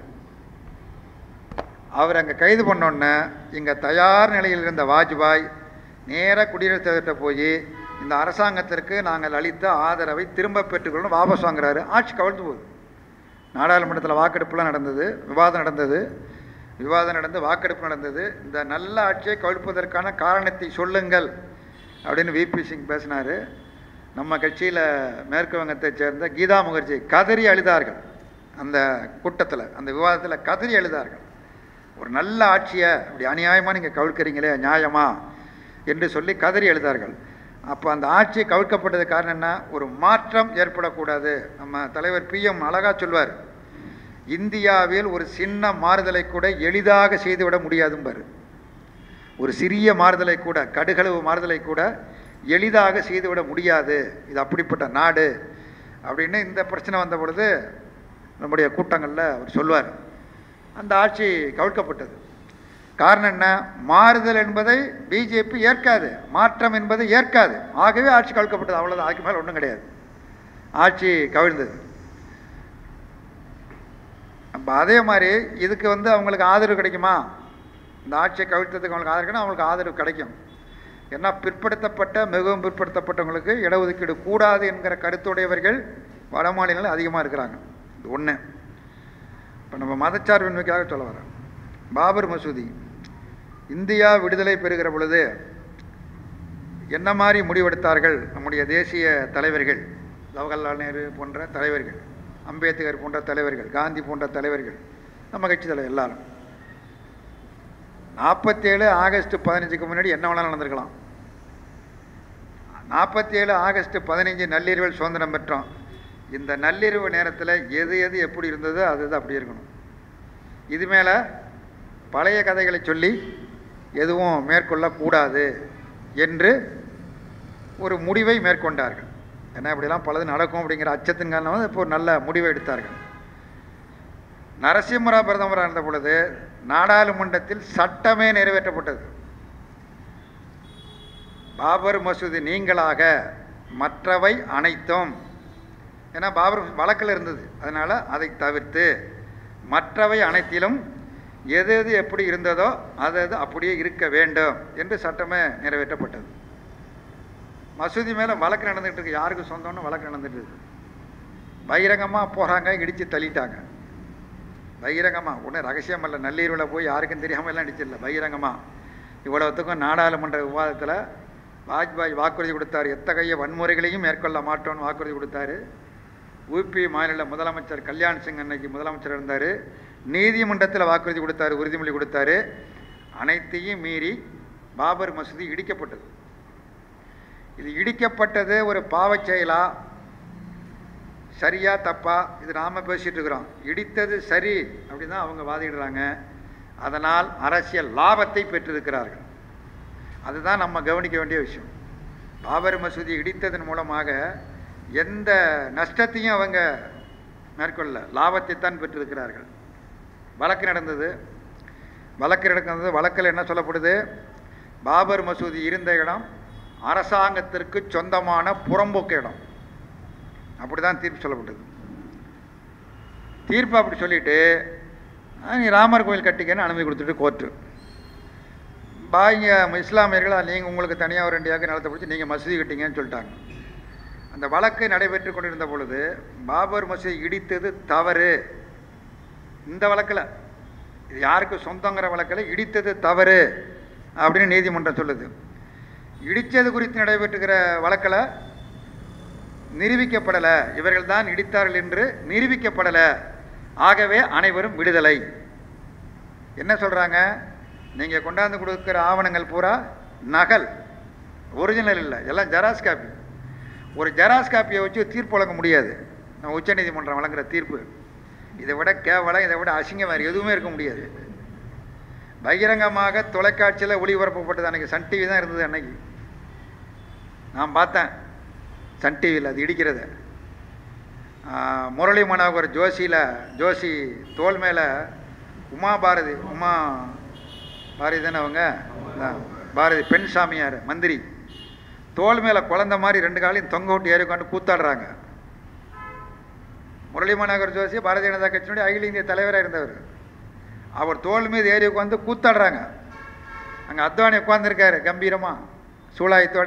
அவர் அங்கே கைது பண்ணோன்னே இங்கே தயார் நிலையில் இருந்த வாஜ்பாய் நேராக குடியரசுத் தலைவர்கிட்ட போய் இந்த அரசாங்கத்திற்கு நாங்கள் அளித்த ஆதரவை திரும்ப பெற்றுக்கொள்ளணும் வாபஸ் வாங்குறாரு ஆட்சி கவிழ்ந்து போகுது நாடாளுமன்றத்தில் வாக்கெடுப்புலாம் நடந்தது விவாதம் நடந்தது விவாதம் நடந்து வாக்கெடுப்பு நடந்தது இந்த நல்ல ஆட்சியை கவிழ்ப்பதற்கான காரணத்தை சொல்லுங்கள் அப்படின்னு விபி சிங் பேசினார் நம்ம கட்சியில் மேற்கு வங்கத்தைச் சேர்ந்த கீதா முகர்ஜி கதறி அழுதார்கள் அந்த கூட்டத்தில் அந்த விவாதத்தில் கதறி அழுதார்கள் ஒரு நல்ல ஆட்சியை அப்படி அநியாயமாக நீங்கள் கவிழ்க்கிறீங்களே நியாயமா என்று சொல்லி கதறி எழுதார்கள் அப்போ அந்த ஆட்சி கவிழ்க்கப்பட்டது காரணம் என்ன ஒரு மாற்றம் ஏற்படக்கூடாது நம்ம தலைவர் பிஎம் அழகா சொல்வார் இந்தியாவில் ஒரு சின்ன மாறுதலை கூட எளிதாக செய்துவிட முடியாதும்பார் ஒரு சிறிய மாறுதலை கூட கடுகளவு மாறுதலை கூட எளிதாக செய்துவிட முடியாது இது அப்படிப்பட்ட நாடு அப்படின்னு இந்த பிரச்சனை வந்த பொழுது நம்முடைய கூட்டங்களில் அவர் சொல்வார் அந்த ஆட்சி கவிழ்க்கப்பட்டது காரணம் என்ன மாறுதல் என்பதை பிஜேபி ஏற்காது மாற்றம் என்பதை ஏற்காது ஆகவே ஆட்சி கவிழ்க்கப்பட்டது அவ்வளோதான் அதுக்கு மேலே ஒன்றும் கிடையாது ஆட்சி கவிழ்ந்தது அப்போ அதே மாதிரி இதுக்கு வந்து அவங்களுக்கு ஆதரவு கிடைக்குமா இந்த ஆட்சியை கவிழ்த்ததுக்கு அவங்களுக்கு ஆதரவு கிடைக்கும் அவங்களுக்கு ஆதரவு கிடைக்கும் ஏன்னா பிற்படுத்தப்பட்ட மிகவும் பிற்படுத்தப்பட்டவங்களுக்கு இடஒதுக்கீடு கூடாது என்கிற கருத்துடையவர்கள் வட மாநிலங்கள் அதிகமாக இருக்கிறாங்க இது ஒன்று இப்போ நம்ம மதச்சார்பின்மைக்காக சொல்ல வரேன் பாபர் மசூதி இந்தியா விடுதலை பெறுகிற பொழுது என்ன மாதிரி முடிவெடுத்தார்கள் நம்முடைய தேசிய தலைவர்கள் ஜவஹர்லால் நேரு போன்ற தலைவர்கள் அம்பேத்கர் போன்ற தலைவர்கள் காந்தி போன்ற தலைவர்கள் நம்ம கட்சி தலைவர் எல்லாரும் நாற்பத்தேழு ஆகஸ்ட் பதினஞ்சுக்கு முன்னாடி என்ன வேணாலும் நடந்திருக்கலாம் நாற்பத்தி ஏழு ஆகஸ்ட் பதினைஞ்சு நள்ளிரவில் சுதந்திரம் பெற்றோம் இந்த நள்ளிரவு நேரத்தில் எது எது எப்படி இருந்ததோ அது அது அப்படி இருக்கணும் இது மேலே பழைய கதைகளை சொல்லி எதுவும் மேற்கொள்ளக்கூடாது என்று ஒரு முடிவை மேற்கொண்டார்கள் ஏன்னா இப்படிலாம் பலது நடக்கும் அப்படிங்கிற அச்சத்தின் காரணமாக இப்போ ஒரு நல்ல முடிவை எடுத்தார்கள் நரசிம்மராவ் பிரதமராக இருந்த பொழுது நாடாளுமன்றத்தில் சட்டமே நிறைவேற்றப்பட்டது பாபர் மசூதி நீங்களாக மற்றவை அனைத்தும் ஏன்னா பாபர் வழக்கில் இருந்தது அதனால் அதை தவிர்த்து மற்றவை அனைத்திலும் எது எது எப்படி இருந்ததோ அது அது அப்படியே இருக்க வேண்டும் என்று சட்டமே நிறைவேற்றப்பட்டது மசூதி மேலே வழக்கு நடந்துகிட்டு இருக்கு யாருக்கு சொந்தம்னு வழக்கு நடந்துட்டு இருக்கு பகிரங்கமாக போகிறாங்க இடித்து தள்ளிட்டாங்க பகிரங்கமாக ஒன்றும் ரகசியம் இல்லை நள்ளீர்வில் போய் யாருக்கும் தெரியாமல் எல்லாம் அடிச்சிடல பகிரங்கமாக இவ்வளவுத்துக்கும் நாடாளுமன்ற விவாதத்தில் வாஜ்பாய் வாக்குறுதி கொடுத்தார் எத்தகைய வன்முறைகளையும் மேற்கொள்ள மாட்டோம்னு வாக்குறுதி கொடுத்தாரு உபி மாநில முதலமைச்சர் கல்யாண் சிங் அன்னைக்கு முதலமைச்சர் இருந்தார் நீதிமன்றத்தில் வாக்குறுதி கொடுத்தாரு உறுதிமொழி கொடுத்தாரு அனைத்தையும் மீறி பாபர் மசூதி இடிக்கப்பட்டது இது இடிக்கப்பட்டது ஒரு பாவச் செயலா சரியா தப்பா இது நாம பேசிட்டு இருக்கிறோம் இடித்தது சரி அப்படின்னு தான் அவங்க வாதிடுறாங்க அதனால் அரசியல் லாபத்தை பெற்றிருக்கிறார்கள் அதுதான் நம்ம கவனிக்க வேண்டிய விஷயம் பாபர் மசூதி இடித்ததன் மூலமாக எந்த நஷ்டத்தையும் அவங்க மேற்கொள்ள லாபத்தை தான் பெற்றிருக்கிறார்கள் வழக்கு நடந்தது வழக்கு நடந்தது வழக்கில் என்ன சொல்லப்படுது பாபர் மசூதி இருந்த இடம் அரசாங்கத்திற்கு சொந்தமான புறம்போக்கு இடம் அப்படி தான் தீர்ப்பு சொல்லப்பட்டது தீர்ப்பு அப்படி சொல்லிட்டு "ஆ, நீ ராமர் கோயில் கட்டிக்கன்னு அனுமதி கொடுத்துட்டு கோர்ட்டு பாய்ங்க இஸ்லாமியர்கள் நீங்கள் உங்களுக்கு தனியாக ஒரு ரெண்டு ஏக்கர் நிலத்தை பிடிச்சி நீங்கள் மசூதி கட்டிங்கன்னு சொல்லிட்டாங்க அந்த வழக்கு நடைபெற்று கொண்டிருந்த பொழுது பாபர் மசூதி இடித்தது தவறு இந்த வழக்கில் இது யாருக்கு சொந்தங்கிற வழக்கில் இடித்தது தவறு அப்படின்னு நீதிமன்றம் சொல்லுது இடித்தது குறித்து நடைபெற்றுகிற வழக்கில் நிரூபிக்கப்படலை இவர்கள் தான் இடித்தார்கள் என்று நிரூபிக்கப்படலை ஆகவே அனைவரும் விடுதலை என்ன சொல்கிறாங்க நீங்கள் கொண்டாந்து கொடுக்குற ஆவணங்கள் பூரா நகல் ஒரிஜினல் இல்லை எல்லாம் ஜெராக்ஸ் காப்பி ஒரு ஜெராக்ஸ் காப்பியை வச்சு தீர்ப்பு வழங்க முடியாது நம்ம உச்சநீதிமன்றம் வழங்குற தீர்ப்பு இதை விட கேவலம் இதை விட அசிங்கம் வேறு எதுவுமே இருக்க முடியாது பகிரங்கமாக தொலைக்காட்சியில் ஒளிபரப்பப்பட்டது அன்னைக்கு சன் டிவி தான் இருந்தது அன்னைக்கு நான் பார்த்தேன் சன் டிவியில் அது இடிக்கிறது ஆஹ், முரளி மனோகர் ஜோஷியில் ஜோஷி தோல் மேலே உமா பாரதி உமா பாரதி தானே அவங்க அதான், பாரதி பெண் சாமியார் மந்திரி தோல் மேலே குழந்த மாதிரி ரெண்டு காலையும் தொங்க விட்டு ஏறி உட்காந்து கூத்தாடுறாங்க முரளி மனோகர் ஜோஷி பாரதிய ஜனதா கட்சியினுடைய அகில இந்திய தலைவராக இருந்தவர் அவர் தோல் மீது ஏறி உட்காந்து கூத்தாடுறாங்க அங்கே அத்வானி உட்காந்துருக்காரு கம்பீரமாக சூலாயத்தோட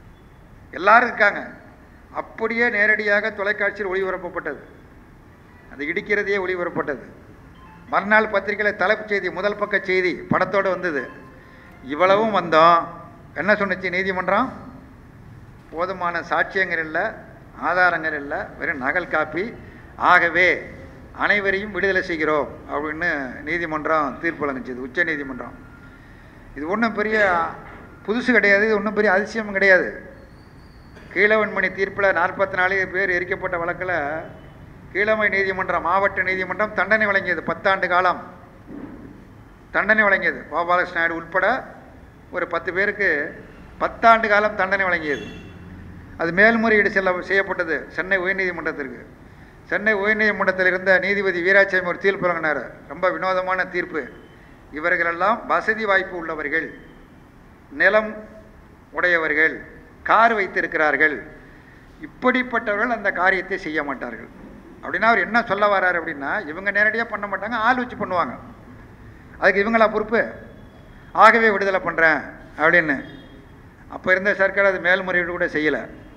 எல்லாரும் இருக்காங்க அப்படியே நேரடியாக தொலைக்காட்சியில் ஒளிபரப்பப்பட்டது அது இடிக்கிறதையே ஒளிபரப்பட்டது மறுநாள் பத்திரிக்கையில் தலைப்புச் செய்தி முதல் பக்க செய்தி படத்தோடு வந்தது இவ்வளவும் வந்தோம் என்ன சொன்னுச்சு நீதிமன்றம் போதுமான சாட்சியங்கள் இல்லை ஆதாரங்கள் இல்லை வெறும் நகல் காப்பி ஆகவே அனைவரையும் விடுதலை செய்கிறோம் அப்படின்னு நீதிமன்றம் தீர்ப்பு வழங்குச்சுது உச்ச நீதிமன்றம் இது ஒன்றும் பெரிய புதுசு கிடையாது இது ஒன்றும் பெரிய அதிசயம் கிடையாது கீழவன்மணி தீர்ப்பில் நாற்பத்தி நாலு பேர் எரிக்கப்பட்ட வழக்கில் கீழமை நீதிமன்றம் மாவட்ட நீதிமன்றம் தண்டனை வழங்கியது பத்தாண்டு காலம் தண்டனை வழங்கியது கோபாலகிருஷ்ண நாயுடு உட்பட ஒரு பத்து பேருக்கு பத்தாண்டு காலம் தண்டனை வழங்கியது அது மேல்முறையீடு செல்ல செய்யப்பட்டது சென்னை உயர்நீதிமன்றத்திற்கு சென்னை உயர்நீதிமன்றத்தில் இருந்த நீதிபதி வீராசாமி ஒரு தீர்ப்பு வழங்கினார் ரொம்ப வினோதமான தீர்ப்பு இவர்களெல்லாம் வசதி வாய்ப்பு உள்ளவர்கள் நிலம் உடையவர்கள் கார் வைத்திருக்கிறார்கள் இப்படிப்பட்டவர்கள் அந்த காரியத்தை செய்ய மாட்டார்கள் அப்படின்னா அவர் என்ன சொல்ல வர்றாரு அப்படின்னா இவங்க நேரடியாக பண்ண மாட்டாங்க ஆள் வச்சு பண்ணுவாங்க அதுக்கு இவங்களா பொறுப்பு ஆகவே விடுதலை பண்ணுறேன் அப்படின்னு அப்போ இருந்த சர்க்கார் அது மேல்முறையீடு கூட செய்யலை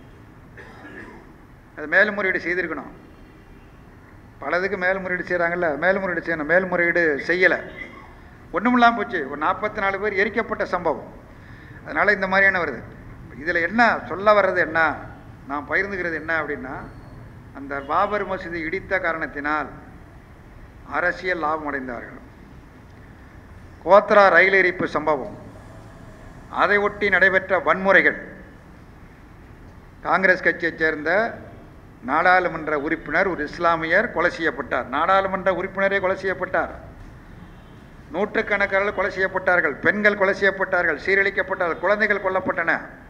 அது மேல்முறையீடு செய்திருக்கணும் பலதுக்கு மேல்முறையீடு செய்கிறாங்கல்ல மேல்முறையீடு செய்யணும் மேல்முறையீடு செய்யலை ஒன்றுமில்லாமல் போச்சு ஒரு நாற்பத்தி நாலு பேர் எரிக்கப்பட்ட சம்பவம் அதனால் இந்த மாதிரியான வருது இதில் என்ன சொல்ல வர்றது என்ன நான் பகிர்ந்துக்கிறது என்ன அப்படின்னா அந்த பாபர் மசூதி இடித்த காரணத்தினால் அரசியல் லாபம் அடைந்தார்கள் கோத்ரா ரயில் எரிப்பு சம்பவம் அதை ஒட்டி நடைபெற்ற வன்முறைகள் காங்கிரஸ் கட்சியைச் சேர்ந்த நாடாளுமன்ற உறுப்பினர் ஒரு இஸ்லாமியர் கொலை செய்யப்பட்டார் நாடாளுமன்ற உறுப்பினரே கொலை செய்யப்பட்டார் நூற்றுக்கணக்கானர்கள் கொலை செய்யப்பட்டார்கள் பெண்கள் கொலை செய்யப்பட்டார்கள் சீரழிக்கப்பட்டார்கள் குழந்தைகள் கொல்லப்பட்டன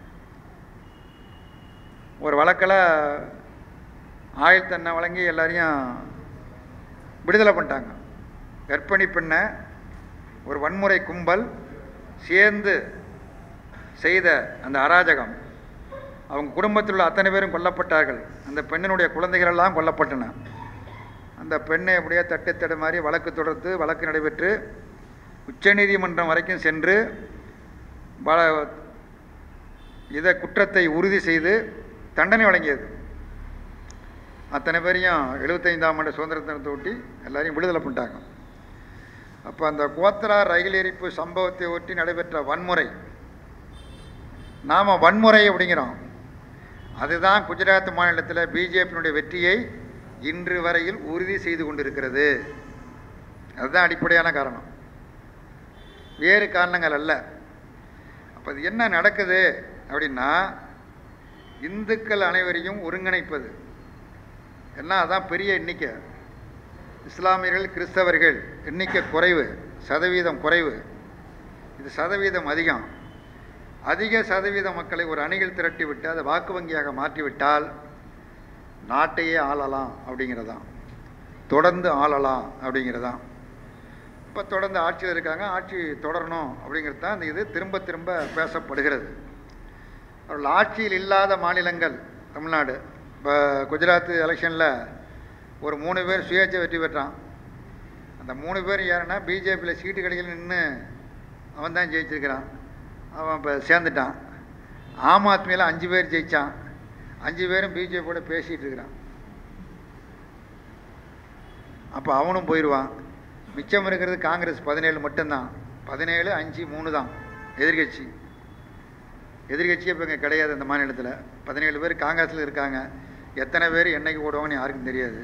ஒரு வழக்கில் ஆயுள் தண்டனை வழங்கி எல்லாரையும் விடுதலை பண்ணிட்டாங்க கர்ப்பிணி பெண்ணை ஒரு வன்முறை கும்பல் சேர்ந்து செய்த அந்த அராஜகம் அவங்க குடும்பத்தில் உள்ள அத்தனை பேரும் கொல்லப்பட்டார்கள் அந்த பெண்ணினுடைய குழந்தைகள் எல்லாம் கொல்லப்பட்டன அந்த பெண்ணை அப்படியே தட்டு தடு மாதிரி வழக்கு தொடர்ந்து வழக்கு நடைபெற்று உச்சநீதிமன்றம் வரைக்கும் சென்று பல இதை குற்றத்தை உறுதி செய்து தண்டனை வழங்கியது அத்தனை பேரையும் எழுபத்தைந்தாம் ஆண்டு சுதந்திர தினத்தை ஒட்டி எல்லாரையும் விடுதலை பண்ணிட்டாங்க அப்போ அந்த கோத்ரா ரயில் எரிப்பு சம்பவத்தை ஒட்டி நடைபெற்ற வன்முறை நாம் வன்முறை அப்படிங்கிறோம் அதுதான் குஜராத் மாநிலத்தில் பிஜேபியினுடைய வெற்றியை இன்று வரையில் உறுதி செய்து கொண்டிருக்கிறது அதுதான் அடிப்படையான காரணம் வேறு காரணங்கள் அல்ல அப்போ அது என்ன நடக்குது அப்படின்னா இந்துக்கள் அனைவரையும் ஒருங்கிணைப்பது என்ன அதான் பெரிய எண்ணிக்கை இஸ்லாமியர்கள் கிறிஸ்தவர்கள் எண்ணிக்கை குறைவு சதவீதம் குறைவு இது சதவீதம் அதிகம் அதிக சதவீத மக்களை ஒரு அணிகள் திரட்டி விட்டு அதை வாக்கு வங்கியாக மாற்றிவிட்டால் நாட்டையே ஆளலாம் அப்படிங்கிறதான் தொடர்ந்து ஆளலாம் அப்படிங்கிறதான் இப்போ தொடர்ந்து ஆட்சியில் இருக்காங்க ஆட்சி தொடரணும் அப்படிங்கிறது தான் இந்த இது திரும்ப திரும்ப பேசப்படுகிறது அவர்கள் ஆட்சியில் இல்லாத மாநிலங்கள் தமிழ்நாடு இப்போ குஜராத் எலெக்ஷனில் ஒரு மூணு பேர் சுயேட்சை வெற்றி பெற்றான் அந்த மூணு பேர் யாருன்னா பிஜேபியில் சீட்டு கடையில் நின்று அவன் தான் ஜெயிச்சிருக்கிறான் அவன் இப்போ சேர்ந்துட்டான் ஆம் ஆத்மியில் அஞ்சு பேர் ஜெயித்தான் அஞ்சு பேரும் பிஜேபியோட பேசிகிட்டு இருக்கிறான் அப்போ அவனும் போயிடுவான் மிச்சம் இருக்கிறது காங்கிரஸ் பதினேழு மட்டும்தான் பதினேழு அஞ்சு மூணு தான் எதிர்கட்சி எதிர்கட்சியே இப்போ இங்கே கிடையாது அந்த மாநிலத்தில் பதினேழு பேர் காங்கிரஸில் இருக்காங்க எத்தனை பேர் என்னைக்கு ஓடுவாங்கன்னு யாருக்கும் தெரியாது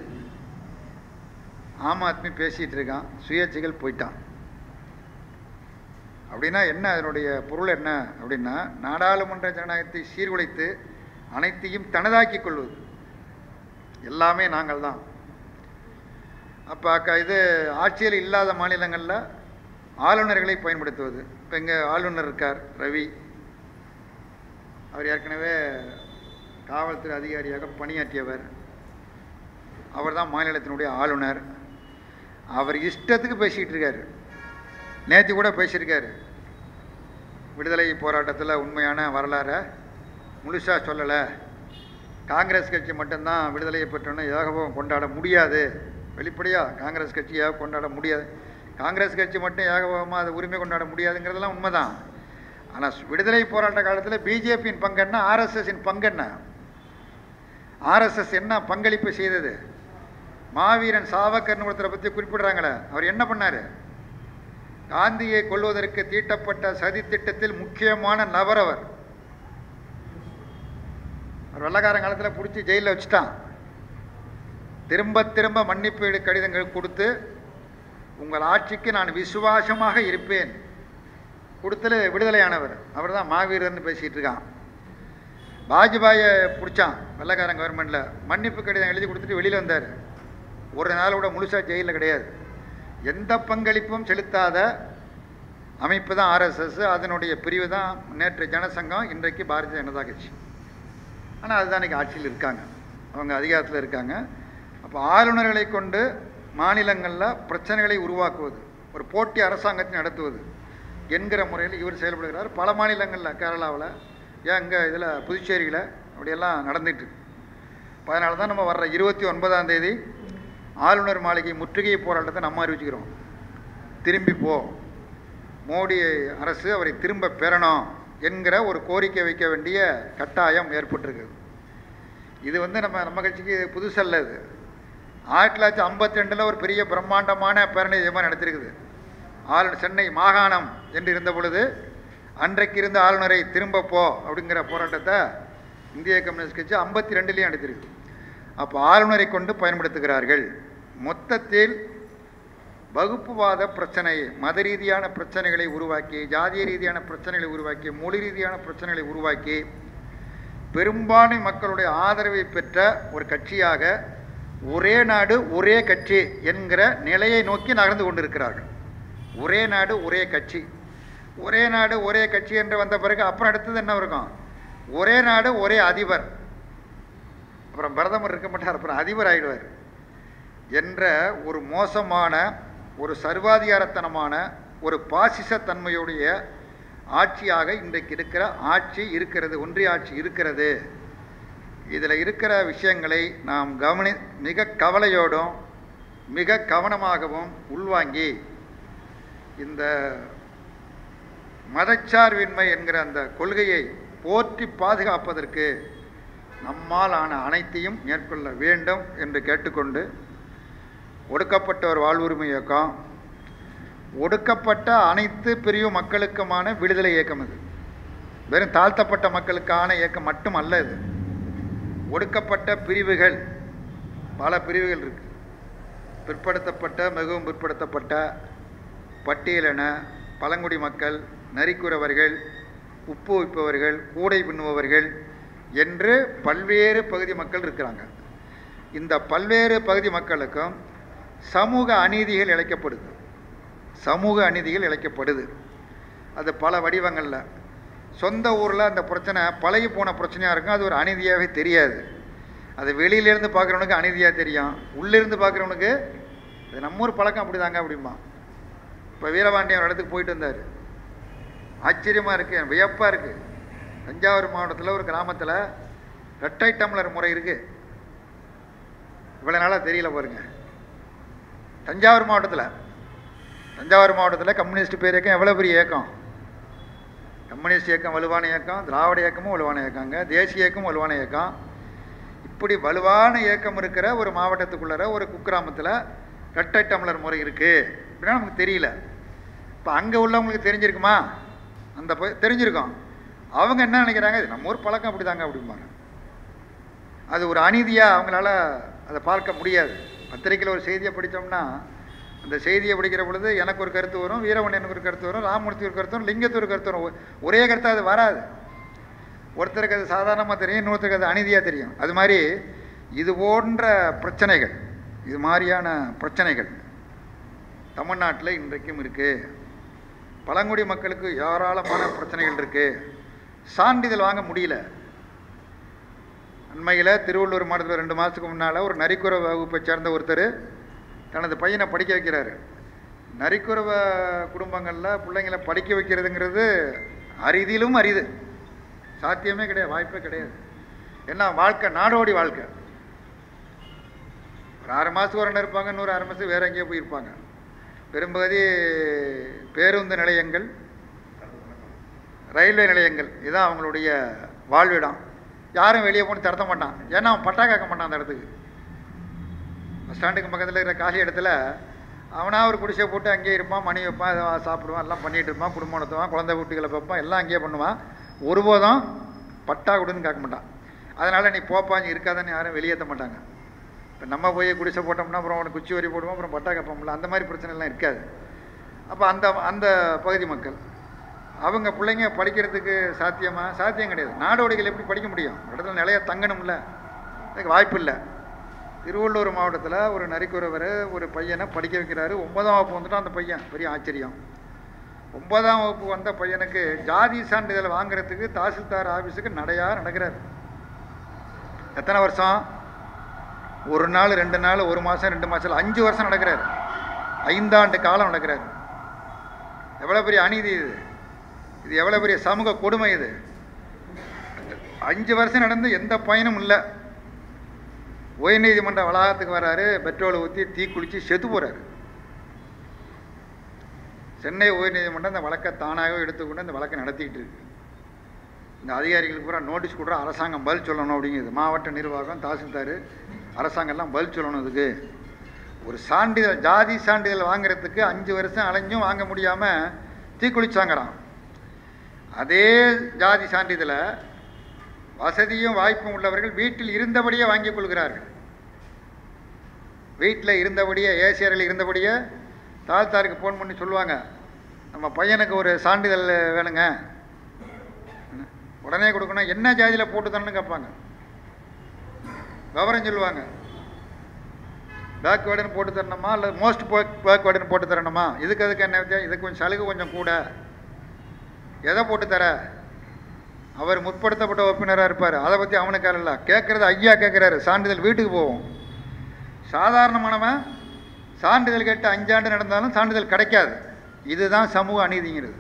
ஆம் ஆத்மி பேசிகிட்டு இருக்கான் சுயேட்சைகள் போயிட்டான் அப்படின்னா என்ன அதனுடைய பொருள் என்ன அப்படின்னா நாடாளுமன்ற ஜனநாயகத்தை சீர்குலைத்து அனைத்தையும் தனதாக்கிக் கொள்வது எல்லாமே நாங்கள் தான் அப்போ அக்கா இது ஆட்சியில் இல்லாத மாநிலங்களில் ஆளுநர்களை பயன்படுத்துவது இப்போ இங்கே ஆளுநர் இருக்கார் ரவி அவர் ஏற்கனவே காவல்துறை அதிகாரியாக பணியாற்றியவர் அவர் தான் மாநிலத்தினுடைய ஆளுநர் அவர் இஷ்டத்துக்கு பேசிக்கிட்டு இருக்காரு நேற்று கூட பேசியிருக்காரு விடுதலை போராட்டத்தில் உண்மையான வரலாறை முழுசாக சொல்லலை காங்கிரஸ் கட்சி மட்டும்தான் விடுதலையை பெற்றோன்னு ஏகபோகம் கொண்டாட முடியாது வெளிப்படையாக காங்கிரஸ் கட்சி ஏக கொண்டாட முடியாது காங்கிரஸ் கட்சி மட்டும் ஏகபோகமாக அதை உரிமை கொண்டாட முடியாதுங்கிறதெல்லாம் உண்மைதான் ஆனால் விடுதலை போராட்ட காலத்தில் பிஜேபியின் பங்கு என்ன ஆர்எஸ்எஸின் பங்கு என்ன ஆர்எஸ்எஸ் என்ன பங்களிப்பு செய்தது மாவீரன் சாவக்கர்னு ஒருத்தரை பற்றி குறிப்பிடுறாங்களே அவர் என்ன பண்ணார் காந்தியை கொல்வதற்கு தீட்டப்பட்ட சதி திட்டத்தில் முக்கியமான நபர் அவர் அவர் வெள்ளக்காரன் காலத்தில் பிடிச்சி ஜெயிலில் வச்சுட்டான் திரும்ப திரும்ப மன்னிப்பு கடிதங்கள் கொடுத்து உங்கள் ஆட்சிக்கு நான் விசுவாசமாக இருப்பேன் கொடுத்துல விடுதலையானவர் அவர் தான் மாவீரர்னு பேசிகிட்டு இருக்கான் வாஜ்பாயை பிடிச்சான் வெள்ளக்காரன் கவர்மெண்ட்டில் மன்னிப்பு கடிதம் எழுதி கொடுத்துட்டு வெளியில் வந்தார் ஒரு நாள் கூட முழுசாக ஜெயிலில் கிடையாது எந்த பங்களிப்பும் செலுத்தாத அமைப்பு தான் ஆர்எஸ்எஸ் அதனுடைய பிரிவு தான் நேற்று ஜனசங்கம் இன்றைக்கு பாரதிய ஜனதா கட்சி ஆனால் அதுதான் இன்றைக்கி ஆட்சியில் இருக்காங்க அவங்க அதிகாரத்தில் இருக்காங்க அப்போ ஆளுநர்களை கொண்டு மாநிலங்களில் பிரச்சனைகளை உருவாக்குவது ஒரு போட்டி அரசாங்கத்தை நடத்துவது என்கிற முறையில் இவர் செயல்படுகிறார் பல மாநிலங்களில் கேரளாவில் ஏன் இங்கே இதில் புதுச்சேரியில் அப்படியெல்லாம் நடந்துட்டு அதனால தான் நம்ம வர்ற இருபத்தி ஒன்பதாம் தேதி ஆளுநர் மாளிகை முற்றுகை போராட்டத்தை நம்ம அறிவிச்சுக்கிறோம் திரும்பி போ மோடி அரசு அவரை திரும்ப பெறணும் என்கிற ஒரு கோரிக்கை வைக்க வேண்டிய கட்டாயம் ஏற்பட்டிருக்குது இது வந்து நம்ம நம்ம கட்சிக்கு புதுசல்ல இது ஆயிரத்தி தொள்ளாயிரத்தி ஐம்பத்தி ரெண்டில் ஒரு பெரிய பிரம்மாண்டமான பேரணி இதமாக நடத்திருக்குது ஆளுநர் சென்னை மாகாணம் என்று இருந்த பொழுது அன்றைக்கு இருந்த ஆளுநரை திரும்ப போ அப்படிங்கிற போராட்டத்தை இந்திய கம்யூனிஸ்ட் கட்சி ஐம்பத்தி ரெண்டுலேயும் நடத்திருக்கு அப்போ ஆளுநரை கொண்டு பயன்படுத்துகிறார்கள் மொத்தத்தில் வகுப்புவாத பிரச்சனை மத ரீதியான பிரச்சனைகளை உருவாக்கி ஜாதிய ரீதியான பிரச்சனைகளை உருவாக்கி மொழி ரீதியான பிரச்சனைகளை உருவாக்கி பெரும்பான்மை மக்களுடைய ஆதரவை பெற்ற ஒரு கட்சியாக ஒரே நாடு ஒரே கட்சி என்கிற நிலையை நோக்கி நகர்ந்து கொண்டிருக்கிறார்கள் ஒரே நாடு ஒரே கட்சி ஒரே நாடு ஒரே கட்சி என்று வந்த பிறகு அப்புறம் அடுத்தது என்ன இருக்கும் ஒரே நாடு ஒரே அதிபர் அப்புறம் பிரதமர் இருக்க மாட்டார் அப்புறம் அதிபர் ஆயிடுவார் என்ற ஒரு மோசமான ஒரு சர்வாதிகாரத்தனமான ஒரு பாசிசத்தன்மையுடைய ஆட்சியாக இன்றைக்கு இருக்கிற ஆட்சி இருக்கிறது ஒன்றிய ஆட்சி இருக்கிறது இதில் இருக்கிற விஷயங்களை நாம் கவனி மிக கவலையோடும் மிக கவனமாகவும் உள்வாங்கி இந்த மதச்சார்பின்மை என்கிற அந்த கொள்கையை போற்றி பாதுகாப்பதற்கு நம்மால் ஆன அனைத்தையும் மேற்கொள்ள வேண்டும் என்று கேட்டுக்கொண்டு ஒடுக்கப்பட்டவர் வாழ்வுரிமை இயக்கம் ஒடுக்கப்பட்ட அனைத்து பிரிவு மக்களுக்குமான விடுதலை இயக்கம் இது வெறும் தாழ்த்தப்பட்ட மக்களுக்கான இயக்கம் மட்டும் அல்ல இது ஒடுக்கப்பட்ட பிரிவுகள் பல பிரிவுகள் இருக்கு பிற்படுத்தப்பட்ட மிகவும் பிற்படுத்தப்பட்ட பட்டியலின பழங்குடி மக்கள் நரிக்குறவர்கள் உப்பு வைப்பவர்கள் கூடை பின்னுபவர்கள் என்று பல்வேறு பகுதி மக்கள் இருக்கிறாங்க இந்த பல்வேறு பகுதி மக்களுக்கும் சமூக அநீதிகள் இழைக்கப்படுது சமூக அநீதிகள் இழைக்கப்படுது அது பல வடிவங்களில் சொந்த ஊரில் அந்த பிரச்சனை பழகி போன பிரச்சனையாக இருக்கும் அது ஒரு அநீதியாகவே தெரியாது அது வெளியிலேருந்து பார்க்குறவனுக்கு அநீதியாக தெரியும் உள்ளிருந்து பார்க்குறவனுக்கு இது நம்ம ஊர் பழக்கம் அப்படி தாங்க அப்படிம்பா இப்போ வீரபாண்டியன் ஒரு இடத்துக்கு போயிட்டு வந்தார் ஆச்சரியமாக இருக்குது வியப்பாக இருக்குது தஞ்சாவூர் மாவட்டத்தில் ஒரு கிராமத்தில் ரெட்டை டம்ளர் முறை இருக்குது இவ்வளோ நாளாக தெரியல பாருங்க தஞ்சாவூர் மாவட்டத்தில் தஞ்சாவூர் மாவட்டத்தில் கம்யூனிஸ்ட் பேர் இயக்கம் எவ்வளோ பெரிய இயக்கம் கம்யூனிஸ்ட் இயக்கம் வலுவான இயக்கம் திராவிட இயக்கமும் வலுவான இயக்கங்க தேசிய இயக்கம் வலுவான இயக்கம் இப்படி வலுவான இயக்கம் இருக்கிற ஒரு மாவட்டத்துக்குள்ளற ஒரு குக்கிராமத்தில் ரெட்டை டம்ளர் முறை இருக்குது அப்படின்னா நமக்கு தெரியல இப்போ அங்கே உள்ளவங்களுக்கு தெரிஞ்சிருக்குமா அந்த ப- தெரிஞ்சிருக்கும் அவங்க என்ன நினைக்கிறாங்க இது நம்ம ஊர் பழக்கம் அப்படி தாங்க அப்படிம்பாங்க அது ஒரு அநீதியாக அவங்களால அதை பார்க்க முடியாது பத்திரிக்கையில் ஒரு செய்தியை படித்தோம்னா அந்த செய்தியை படிக்கிற பொழுது எனக்கு ஒரு கருத்து வரும் வீரவண்ணனுக்கு ஒரு கருத்து வரும் ராமமூர்த்தி ஒரு கருத்து வரும் லிங்கத்து ஒரு கருத்து வரும் ஒ- ஒரே கருத்து அது வராது ஒருத்தருக்கு அது சாதாரணமாக தெரியும் இன்னொருத்தருக்கு அது அநீதியாக தெரியும் அது மாதிரி இது போன்ற பிரச்சனைகள் இது மாதிரியான பிரச்சனைகள் தமிழ்நாட்டில் இன்றைக்கும் இருக்குது பழங்குடி மக்களுக்கு ஏராளமான பிரச்சனைகள் இருக்குது சான்றிதழ் வாங்க முடியல அண்மையில் திருவள்ளூர் மாவட்டத்தில் ரெண்டு மாதத்துக்கு முன்னால் ஒரு நரிக்குற வகுப்பை சேர்ந்த ஒருத்தர் தனது பையனை படிக்க வைக்கிறாரு நரிக்குறவ குடும்பங்களில் பிள்ளைங்களை படிக்க வைக்கிறதுங்கிறது அரிதிலும் அரிது சாத்தியமே கிடையாது வாய்ப்பே கிடையாது ஏன்னா வாழ்க்கை நாடோடி வாழ்க்கை ஒரு ஆறு மாதத்துக்கு ஒரு இடம் இருப்பாங்க இன்னொரு ஆறு மாதத்துக்கு வேற எங்கேயோ போயிருப்பாங்க பெரும்பகுதி பேருந்து நிலையங்கள் ரயில்வே நிலையங்கள் இதுதான் அவங்களுடைய வாழ்விடம் யாரும் வெளியே போட்டு தடுத்த மாட்டான் ஏன்னா அவன் பட்டா கேட்க மாட்டான் அந்த இடத்துக்கு ஸ்டாண்டுக்கு பக்கத்தில் இருக்கிற காலி இடத்துல அவனாக ஒரு குடிசை போட்டு அங்கேயே இருப்பான் மணி வைப்பான் இதை சாப்பிடுவான் எல்லாம் பண்ணிகிட்டு இருப்பான் குடும்பம் நடத்துவான் குழந்தை வீட்டுகளை வைப்பான் எல்லாம் அங்கேயே பண்ணுவான் ஒருபோதும் பட்டா கொடுன்னு கேட்க மாட்டான் அதனால் நீ போப்பாங்க இருக்காதான்னு யாரும் வெளியேற்ற மாட்டாங்க இப்போ நம்ம போய் குடிசை போட்டோம்னா அப்புறம் அவனுக்கு குச்சி வரி போடுவோம் அப்புறம் பட்டா கேட்போம்ல அந்த மாதிரி பிரச்சனைலாம் இருக்காது அப்போ அந்த அந்த பகுதி மக்கள் அவங்க பிள்ளைங்க படிக்கிறதுக்கு சாத்தியமா சாத்தியம் கிடையாது நாடோடிகள் எப்படி படிக்க முடியும் ஒரு இடத்துல நிலைய தங்கணும்ல அதுக்கு வாய்ப்பு இல்லை திருவள்ளூர் மாவட்டத்தில் ஒரு நரிக்குறவர் ஒரு பையனை படிக்க வைக்கிறாரு ஒன்பதாம் வகுப்பு வந்துட்டான் அந்த பையன் பெரிய ஆச்சரியம் ஒன்பதாம் வகுப்பு வந்த பையனுக்கு ஜாதி சான்றிதழ் வாங்குறதுக்கு தாசில்தார் ஆஃபீஸுக்கு நடையா நடக்கிறார் எத்தனை வருஷம் ஒரு நாள் ரெண்டு நாள் ஒரு மாதம் ரெண்டு மாதம் அஞ்சு வருஷம் நடக்கிறார் ஐந்தாண்டு காலம் நடக்கிறார் எவ்வளோ பெரிய அநீதி இது இது எவ்வளோ பெரிய சமூக கொடுமை இது அஞ்சு வருஷம் நடந்து எந்த பயனும் இல்லை உயர்நீதிமன்ற வளாகத்துக்கு வராரு பெட்ரோலை ஊற்றி தீ குளித்து செத்து போகிறாரு சென்னை உயர்நீதிமன்றம் இந்த வழக்கை தானாகவே எடுத்துக்கொண்டு இந்த வழக்கை நடத்திக்கிட்டு இருக்கு இந்த அதிகாரிகளுக்கு பூரா நோட்டீஸ் கொடுற அரசாங்கம் பதில் சொல்லணும் அப்படிங்கிறது மாவட்ட நிர்வாகம் தாசில்தார் அரசாங்கம்லாம் பதில் சொல்லணும் இதுக்கு ஒரு சான்றிதழ் ஜாதி சான்றிதழ் வாங்குறதுக்கு அஞ்சு வருஷம் அலைஞ்சும் வாங்க முடியாமல் தீக்குளிச்சாங்கிறான் அதே ஜாதி சான்றிதழை வசதியும் வாய்ப்பும் உள்ளவர்கள் வீட்டில் இருந்தபடியே வாங்கிக் கொள்கிறார்கள் வீட்டில் இருந்தபடியே ஏசியரில் இருந்தபடியே தாழ்த்தாருக்கு ஃபோன் பண்ணி சொல்லுவாங்க நம்ம பையனுக்கு ஒரு சான்றிதழ் வேணுங்க உடனே கொடுக்கணும் என்ன ஜாதியில் போட்டு தரணும்னு கேட்பாங்க விவரம் சொல்லுவாங்க பேக்வேர்டுன்னு போட்டு தரணுமா இல்லை மோஸ்ட் பேக்வேர்டுன்னு போட்டு தரணுமா இதுக்கு அதுக்கு என்ன வித்தியாசம் இதுக்கு கொஞ்சம் சலுகை கொஞ்சம் கூட எதை போட்டு தர அவர் முற்படுத்தப்பட்ட உறுப்பினராக இருப்பார் அதை பற்றி அவனுக்கு அல்ல கேட்குறது ஐயா கேட்குறாரு சான்றிதழ் வீட்டுக்கு போவோம் சாதாரணமானவன் சான்றிதழ் கேட்டு அஞ்சாண்டு நடந்தாலும் சான்றிதழ் கிடைக்காது இதுதான் சமூக அநீதிங்கிறது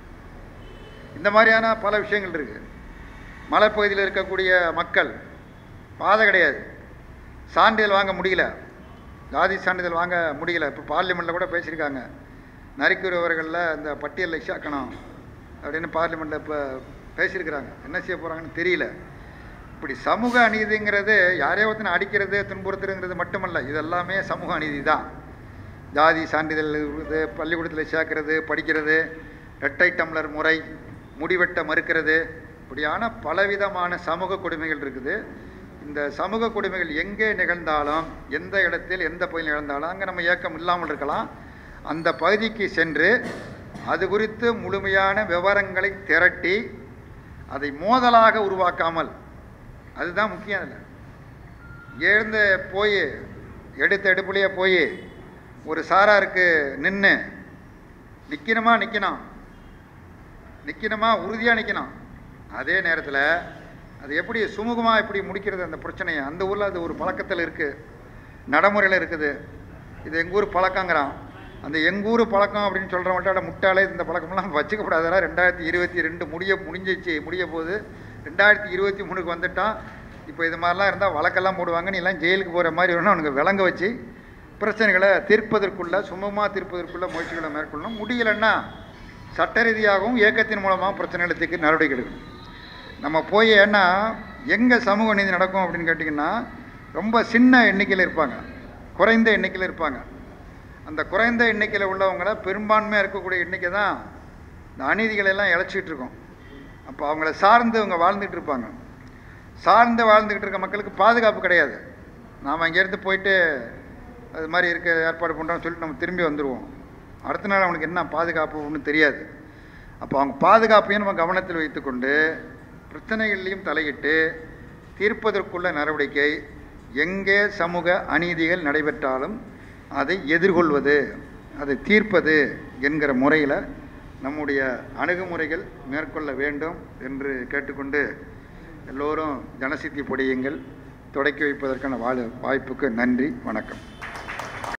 இந்த மாதிரியான பல விஷயங்கள் இருக்குது மலைப்பகுதியில் இருக்கக்கூடிய மக்கள் பாதை கிடையாது சான்றிதழ் வாங்க முடியல ஜாதி சான்றிதழ் வாங்க முடியல இப்போ பார்லிமெண்ட்டில் கூட பேசியிருக்காங்க நரிக்குறவர்களில் இந்த பட்டியலில் சேர்க்கணும் அப்படின்னு பார்லிமெண்ட்டில் இப்போ பேசியிருக்கிறாங்க என்ன செய்ய போகிறாங்கன்னு தெரியல இப்படி சமூக அநீதிங்கிறது யாரையோ ஒருத்தனை அடிக்கிறது துன்புறுத்துறதுங்கிறது மட்டுமல்ல இதெல்லாமே சமூக அநீதி தான் ஜாதி சான்றிதழ் இது பள்ளிக்கூடத்தில் சேர்க்கறது படிக்கிறது இரட்டை டம்ளர் முறை முடிவெட்ட மறுக்கிறது இப்படியான பலவிதமான சமூக கொடுமைகள் இருக்குது இந்த சமூக கொடுமைகள் எங்கே நிகழ்ந்தாலும் எந்த இடத்தில் எந்த பகுதியில் நிகழ்ந்தாலும் அங்கே நம்ம இயக்கம் இல்லாமல் இருக்கலாம் அந்த பகுதிக்கு சென்று அது குறித்து முழுமையான விவரங்களை திரட்டி அதை மோதலாக உருவாக்காமல் அதுதான் முக்கியம் அதில் எழுந்து போய் எடுத்த எடுப்புலையே போய் ஒரு சாராருக்கு நின்று நிற்கணுமா நிற்கணும் நிற்கணுமா உறுதியாக நிற்கணும் அதே நேரத்தில் அது எப்படி சுமூகமாக எப்படி முடிக்கிறது அந்த பிரச்சனையை அந்த ஊரில் அது ஒரு பழக்கத்தில் இருக்குது நடைமுறையில் இருக்குது இது எங்கள் ஊர் பழக்கங்கிறான் அந்த எங்கள் ஊர் பழக்கம் அப்படின்னு சொல்கிறவங்கள்ட்ட முட்டாளே இந்த பழக்கம்லாம் வச்சுக்கப்படாதா ரெண்டாயிரத்தி இருபத்தி ரெண்டு முடிய முடிஞ்சிச்சு முடிய போது ரெண்டாயிரத்தி இருபத்தி மூணுக்கு வந்துட்டான் இப்போ இது மாதிரிலாம் இருந்தால் வழக்கெல்லாம் போடுவாங்க நீ எல்லாம் ஜெயிலுக்கு போகிற மாதிரி வேணும் அவனுக்கு விளங்க வச்சு பிரச்சனைகளை தீர்ப்பதற்குள்ள சுமமாக தீர்ப்பதற்குள்ள முயற்சிகளை மேற்கொள்ளணும் முடியலைன்னா சட்ட ரீதியாகவும் இயக்கத்தின் மூலமாக பிரச்சனைகளை தீர்க்க நடவடிக்கை எடுக்கணும் நம்ம போய் ஏன்னா எங்கே சமூக நீதி நடக்கும் அப்படின்னு கேட்டிங்கன்னா ரொம்ப சின்ன எண்ணிக்கையில் இருப்பாங்க குறைந்த எண்ணிக்கையில் இருப்பாங்க அந்த குறைந்த எண்ணிக்கையில் உள்ளவங்கள பெரும்பான்மையாக இருக்கக்கூடிய எண்ணிக்கை தான் இந்த அநீதிகளை எல்லாம் இழைச்சிட்டு இருக்கோம் அப்போ அவங்கள சார்ந்து அவங்க வாழ்ந்துட்டு இருப்பாங்க சார்ந்து வாழ்ந்துக்கிட்டு இருக்க மக்களுக்கு பாதுகாப்பு கிடையாது நாம் அங்கேருந்து போயிட்டு அது மாதிரி இருக்க ஏற்பாடு பண்ணுறோம்னு சொல்லிட்டு நம்ம திரும்பி வந்துடுவோம் அடுத்த நாள் அவனுக்கு என்ன பாதுகாப்பு ஒன்றும் தெரியாது அப்போ அவங்க பாதுகாப்பையும் நம்ம கவனத்தில் வைத்துக்கொண்டு பிரச்சனைகள்லையும் தலையிட்டு தீர்ப்பதற்குள்ள நடவடிக்கை எங்கே சமூக அநீதிகள் நடைபெற்றாலும் அதை எதிர்கொள்வது அதை தீர்ப்பது என்கிற முறையில் நம்முடைய அணுகுமுறைகள் மேற்கொள்ள வேண்டும் என்று கேட்டுக்கொண்டு எல்லோரும் ஜனசித்தி பொடியுங்கள் தொடக்கி வைப்பதற்கான வாழ் வாய்ப்புக்கு நன்றி வணக்கம்